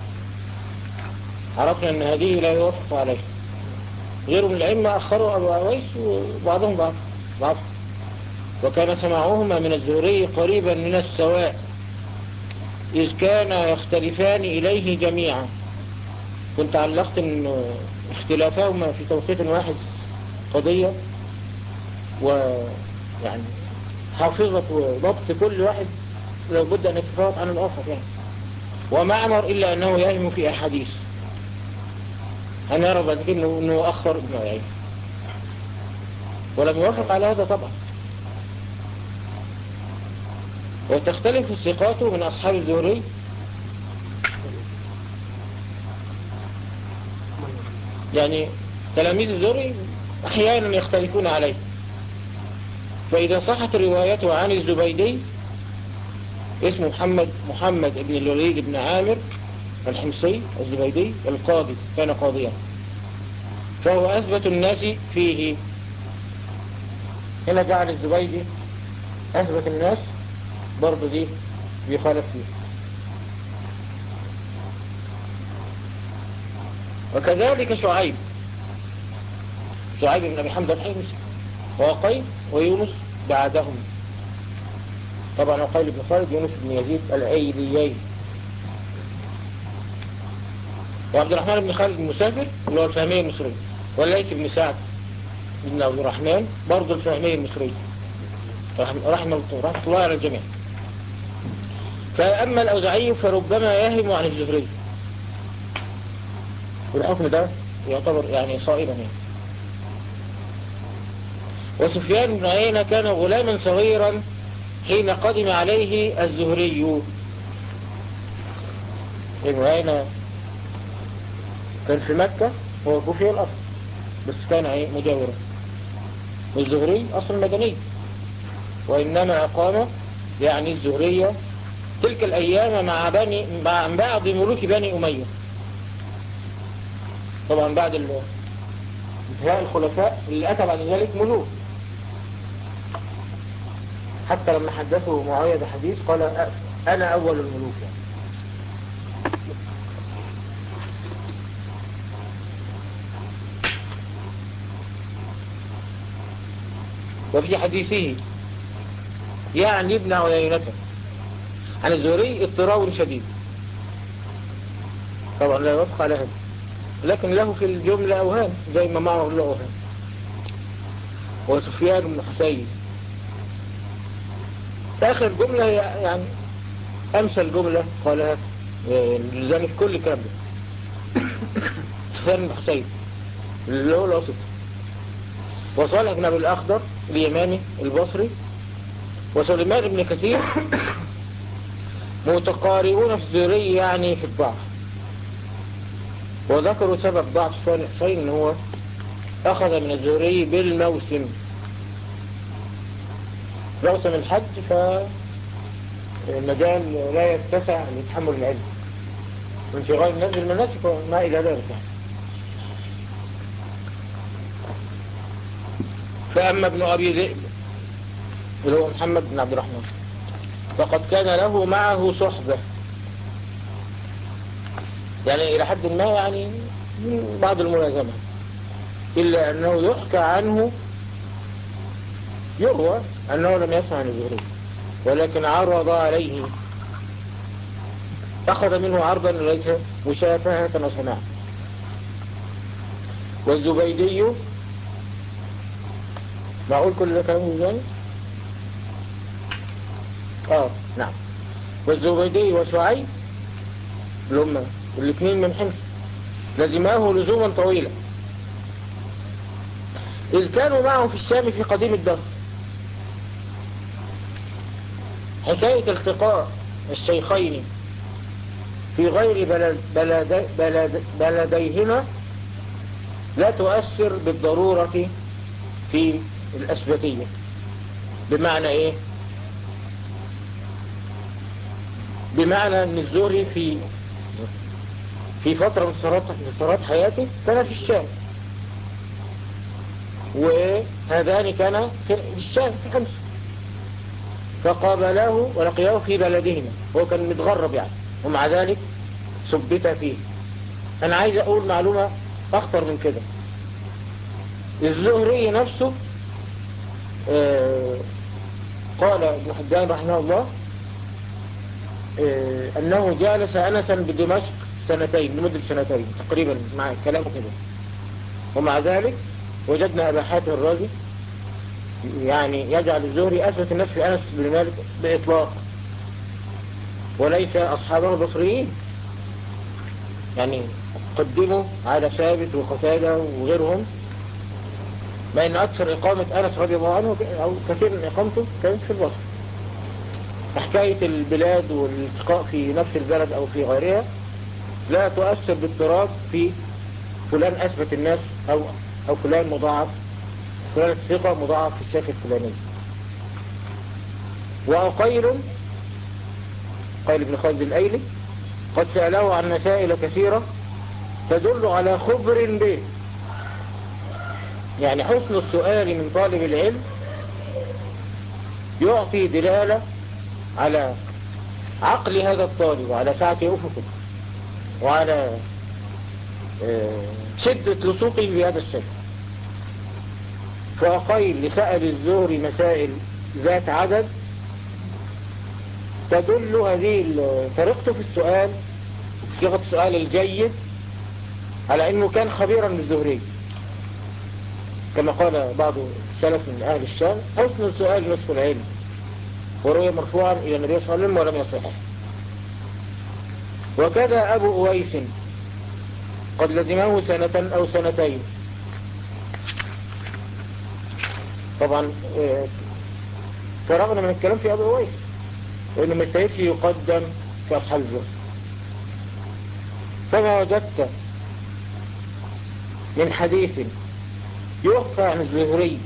عرفنا أن هذه لا يوافق عليه غير من الأئمة أخروا أبو أويس وبعضهم بعض بعض وكان سماعهما من الزهري قريبا من السواء إذ كان يختلفان إليه جميعا كنت علقت أن اختلافهما في توقيت واحد قضية ويعني حافظة وضبط كل واحد لابد أن يتفاوت عن الآخر يعني ومعمر إلا أنه يهم في أحاديث هنرى بعد كده أنه أنه أخر ابن عيين ولم يوافق على هذا طبعا وتختلف الثقات من أصحاب الزهري يعني تلاميذ الزهري أحيانا يختلفون عليه فإذا صحت روايته عن الزبيدي اسمه محمد محمد بن الوليد بن عامر الحمصي الزبيدي القاضي كان قاضيا فهو أثبت الناس فيه هنا جعل الزبيدي أثبت الناس برضو دي بيخالف فيه وكذلك شعيب شعيب بن أبي حمزة الحمص وقيل ويونس بعدهم طبعا وقيل بن خالد يونس بن يزيد الأيليين وعبد الرحمن بن خالد المسافر اللي هو الفهمية المصري والليث بن سعد بن عبد الرحمن برضه الفهمية المصري رحمه رحمه الله على الجميع فأما الأوزعي فربما يهم عن الزهري والحكم ده يعتبر يعني صائبا يعني وسفيان بن عيينة كان غلاما صغيرا حين قدم عليه الزهري ابن عيينة كان في مكة هو كوفي الأصل بس كان ايه مجاورا والزهري أصل مدني وإنما أقام يعني الزهرية تلك الأيام مع بني مع بعض ملوك بني أمية طبعا بعد انتهاء الخلفاء اللي أتى بعد ذلك ملوك حتى لما حدثوا معاوية بحديث قال أنا أول الملوك يعني. وفي حديثه يعني ابن عيينة عن الزهري اضطراب شديد طبعا لا يوافق على هذا لكن له في الجملة أوهام زي ما معه له أوهام وسفيان بن حسين آخر جملة هي يعني أمثل جملة قالها لذلك كل الكلام ده سفيان بن حسين اللي هو الوسط وصالح بن أبي الأخضر اليماني البصري وسليمان بن كثير متقاربون في الزهري يعني في الضعف وذكروا سبب ضعف سفيان بن حسين ان هو أخذ من الزهري بالموسم موسم الحج فالمجال لا يتسع لتحمل العلم من شغال الناس بالمناسك وما إلى ذلك يعني. فأما ابن أبي ذئب اللي هو محمد بن عبد الرحمن فقد كان له معه صحبة يعني إلى حد ما يعني من بعض الملازمة إلا أنه يحكى عنه يروى أنه لم يسمع عن الزهري ولكن عرض عليه أخذ منه عرضا ليس مشافهة وسماع والزبيدي معقول كل ده كلام ميزاني اه نعم والزبيدي وشعيب اللي هم الاثنين من حمص لزماه لزوما طويلا إذ كانوا معه في الشام في قديم الدهر حكاية التقاء الشيخين في غير بلد بلد بلد بلديهما لا تؤثر بالضرورة في الأثبتية بمعنى إيه بمعنى أن الزهري في في فترة من فترات حياته كان في الشام وهذان كان في الشام في حمص فقابله ولقياه في بلدهما هو كان متغرب يعني ومع ذلك ثبت فيه أنا عايز أقول معلومة أخطر من كده الزهري نفسه آه قال ابن حجان رحمه الله آه أنه جالس أنسا بدمشق سنتين لمدة سنتين تقريبا مع كلامه كده ومع ذلك وجدنا أبا حاتم الرازي يعني يجعل الزهري أثبت الناس في أنس بن مالك بإطلاق وليس أصحابه البصريين يعني قدموا على ثابت وقتادة وغيرهم ما إن أكثر إقامة أنس رضي الله عنه أو كثير من إقامته كانت في البصر حكاية البلاد والالتقاء في نفس البلد أو في غيرها لا تؤثر باضطراب في فلان أثبت الناس أو, أو فلان مضاعف فلان الثقة مضاعف في الشيخ الفلاني وقيل قيل ابن خالد الأيلي قد سأله عن مسائل كثيرة تدل على خبر به يعني حسن السؤال من طالب العلم يعطي دلالة على عقل هذا الطالب وعلى سعة أفقه وعلى آه، شدة لصوقه بهذا الشكل فأقيل لسأل الزهري مسائل ذات عدد تدل هذه طريقته في السؤال صيغة السؤال الجيد على أنه كان خبيرا بالزهري كما قال بعض السلف من أهل الشام حسن السؤال نصف العلم وروي مرفوعا إلى النبي صلى الله عليه وسلم ولم يصح وكذا أبو أويس قد لزمه سنة أو سنتين طبعا آه، فرغنا من الكلام في أبو أويس وإنه ما يستهدش يقدم في أصحاب الزهد فما وجدت من حديث يحكى عن الزهري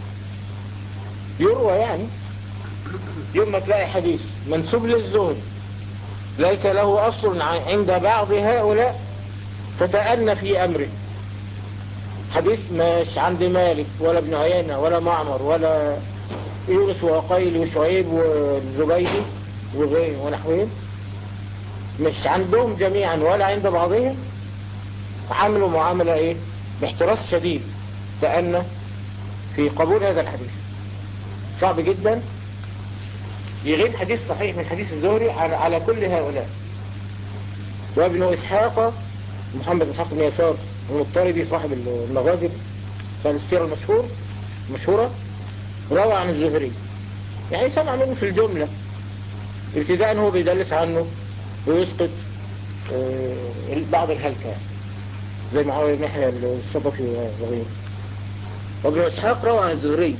يروى يعني يوم ما تلاقي حديث منسوب للزهري ليس له أصل عند بعض هؤلاء فتأن في أمره حديث مش عند مالك ولا ابن عيينة ولا معمر ولا يونس وقيل وشعيب والزبيدي وغيرهم ونحوهم مش عندهم جميعا ولا عند بعضهم عملوا معاملة ايه باحتراس شديد لأن في قبول هذا الحديث صعب جدا يغيب حديث صحيح من حديث الزهري على, على كل هؤلاء وابن إسحاق محمد إسحاق بن يسار المضطربي صاحب المغازي صاحب السيرة المشهور مشهورة روى عن الزهري يعني سمع منه في الجملة ابتداء هو بيدلس عنه ويسقط آه، بعض الهلكة زي معاوية نحيا الصدفي وغيره وابن إسحاق روى عن الزهري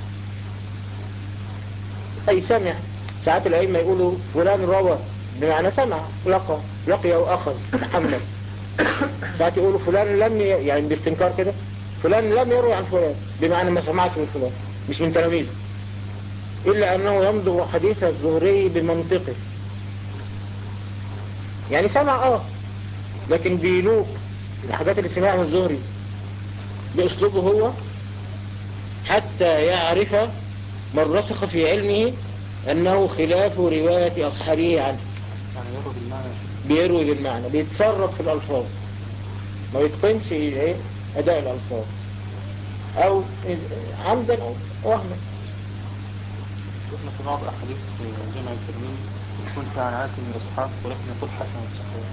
أي سمع ساعات الأئمة يقولوا فلان روى بمعنى سمع لقى لقي وأخذ محمد ساعات يقولوا فلان لم يعني باستنكار كده فلان لم يروي عن فلان بمعنى ما سمعش من فلان مش من تلاميذه إلا أنه يمضغ حديث الزهري بمنطقه يعني سمع اه لكن بيلوك الحاجات اللي سمعها من الزهري بأسلوبه هو حتى يعرف من رسخ في علمه أنه خلاف رواية أصحابه عنه يعني يروي بالمعنى بيروي بالمعنى بيتصرف في الألفاظ ما يتقنش ايه أداء الألفاظ أو عمدا أو وهما شفنا في بعض أحاديث جمع الترمذي يكون فيها عنايات من الأصحاب ولكن يقول حسن الصحيح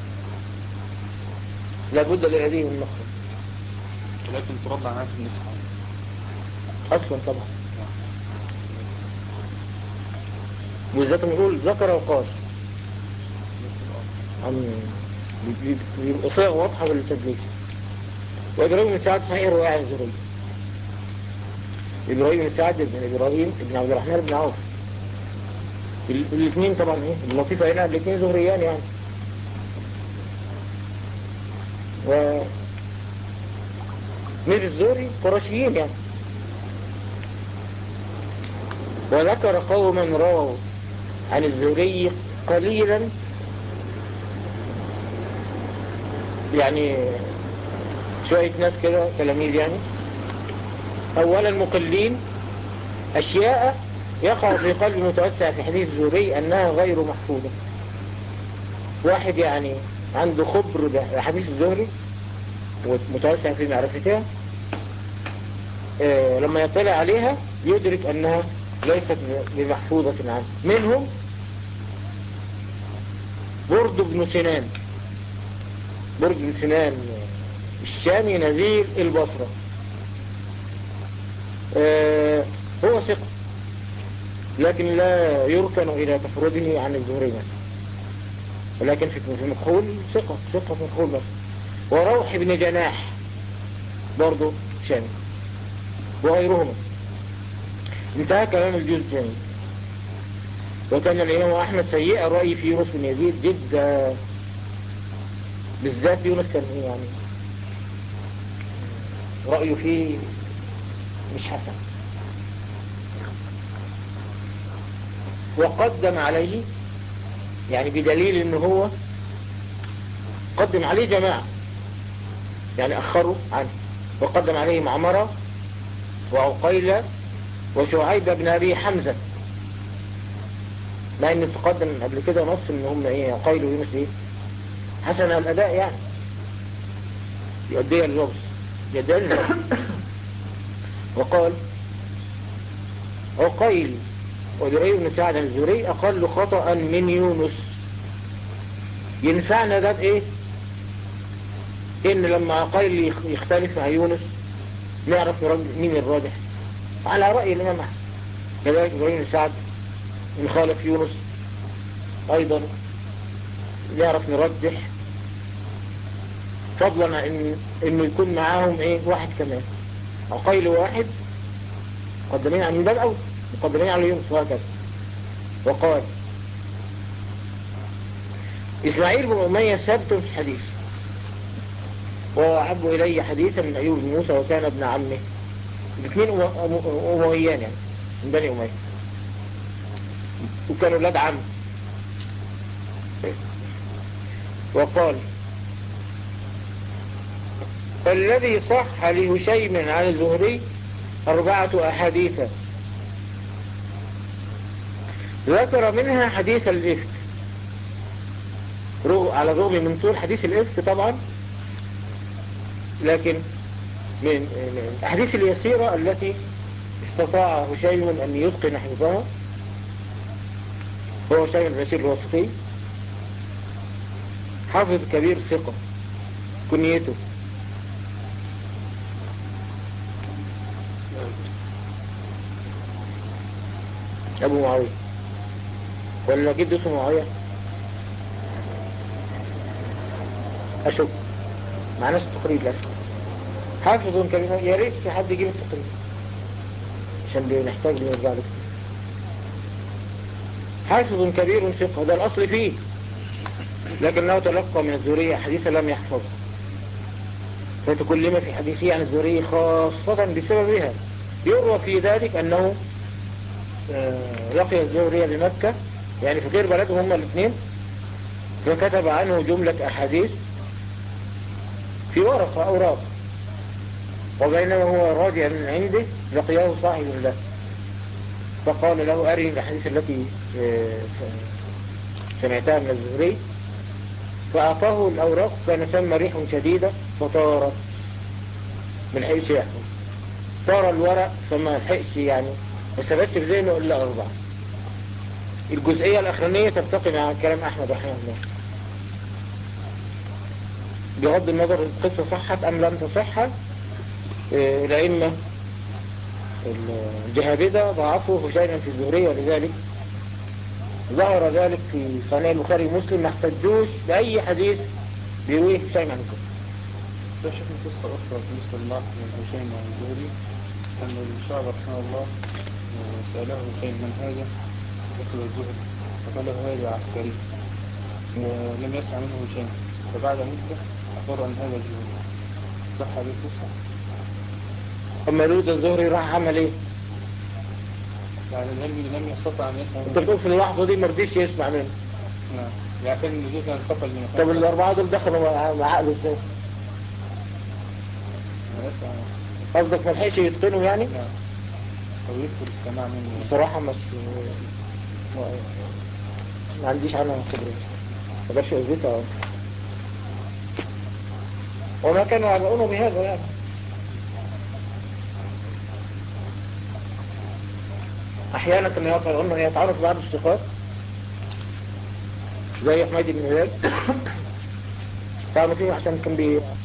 لابد لهذه النقطة ولكن ترد عنايات من الأصحاب أصلا طبعا بالذات نقول ذكر وقال عن بيبقى صيغ واضحة بالتدليس وإبراهيم بن سعد صحيح رواية عن زهري إبراهيم بن سعد بن إبراهيم بن عبد الرحمن بن عوف الاثنين طبعا ايه اللطيفة هنا الاثنين زهريان يعني و مير الزهري قرشيين يعني وذكر قوما رووا عن الزهري قليلا يعني شوية ناس كده تلاميذ يعني اولا مقلين اشياء يقع في قلب متوسع في حديث الزهري انها غير محفوظة واحد يعني عنده خبر بحديث الزهري ومتوسع في معرفتها آه، لما يطلع عليها يدرك انها ليست بمحفوظة عنه منهم برد بن سنان برد بن سنان الشامي نزيل البصرة آه هو ثقة لكن لا يركن إلى تفرده عن الزهري مثلا ولكن في مكحول ثقة ثقة مكحول مثلا وروح بن جناح برضه شامي وغيرهما انتهى كلام الجزء الثاني وكان الإمام أحمد سيء الرأي في يونس بن يزيد جدا بالذات يونس كان يعني رأيه فيه مش حسن وقدم عليه يعني بدليل ان هو قدم عليه جماعة يعني اخروا عنه وقدم عليه معمرة وعقيل وشعيب بن أبي حمزة مع ان تقدم قبل كده نص ان هم ايه عقيل ويونس ايه حسن الاداء يعني يؤدي اللغز يؤدي اللغز وقال عقيل ودري بن سعد الزوري أقل خطأ من يونس ينفعنا ده بإيه إن لما عقيل يختلف مع يونس نعرف مين الراجح على رأي الإمام أحمد كذلك إبراهيم بن سعد إن خالف يونس أيضا نعرف نرجح فضلا عن إن إنه يكون معاهم إيه واحد كمان عقيل واحد مقدمين عن باب أول مقدمين على يونس وهكذا وقال إسماعيل بن أمية ثبت في الحديث وهو أحب إلي حديثا من أيوب بن موسى وكان ابن عمه الاثنين أمويان يعني من بني أمية وكانوا ولاد عم وقال الذي صح لهشيم عن الزهري أربعة أحاديث ذكر منها حديث الإفك على الرغم من طول حديث الإفك طبعا لكن من الأحاديث اليسيرة التي استطاع هشيم أن يتقن حفظها هو هشيم البشير الوسطي حافظ كبير ثقة كنيته أبو معاوية ولا جد اسمه معاوية أشوف مع ناس التقريب لأسف حافظ كلمة يا ريت في حد يجيب التقريب عشان بنحتاج نرجع له حافظ كبير ثقة ده الأصل فيه لكنه تلقى من الزورية حديثا لم يحفظه فتكلم في حديثه عن الزورية خاصة بسببها يروى في ذلك أنه لقي الزهرية بمكة يعني في غير بلدهم هما الاثنين فكتب عنه جملة أحاديث في ورقة أوراق وبينما هو راجع من عنده لقياه صاحب له فقال له أري الأحاديث التي سمعتها من الزهري فأعطاه الأوراق كان ثم ريح شديدة فطارت من حيث يحفظ طار الورق فما لحقش يعني ما ثبتش في ذهنه إلا أربعة الجزئية الأخرانية تلتقي مع كلام أحمد رحمه الله بغض النظر القصة صحت أم لم تصح الأئمة الجهابدة ضعفوا هشيما في الزهرية ولذلك ظهر ذلك في صحيح البخاري ومسلم ما احتجوش بأي حديث بيرويه هشيم عن الزهري ده شوف قصة أخرى بالنسبة لله من هشيم عن الزهري أن الشعب رحمه الله سأله هشيم من هذا ذكر الزهري فقال له هذا عسكري ولم يسمع منه هشيم فبعد مدة أخبر عن هذا الزهري صح هذه القصة أما لود الزهري راح عمل ايه يعني لم لم يستطع أن يسمع انت بتقول في اللحظة دي مرضيش يسمع منه نعم يعني كان النزول كان انتقل من طب الأربعة دول دخلوا مع- مع عقله ازاي قصدك ما لحقش يتقنوا يعني نعم أو يكثر السماع منه بصراحة مش ما, ما عنديش عنها خبرة ما بقاش اثبتها وما كانوا يعلقونه بهذا يعني احيانا كانوا يقولون يتعرف بعض الصفات زي حميد بن هلال طبعا فيه عشان كان بي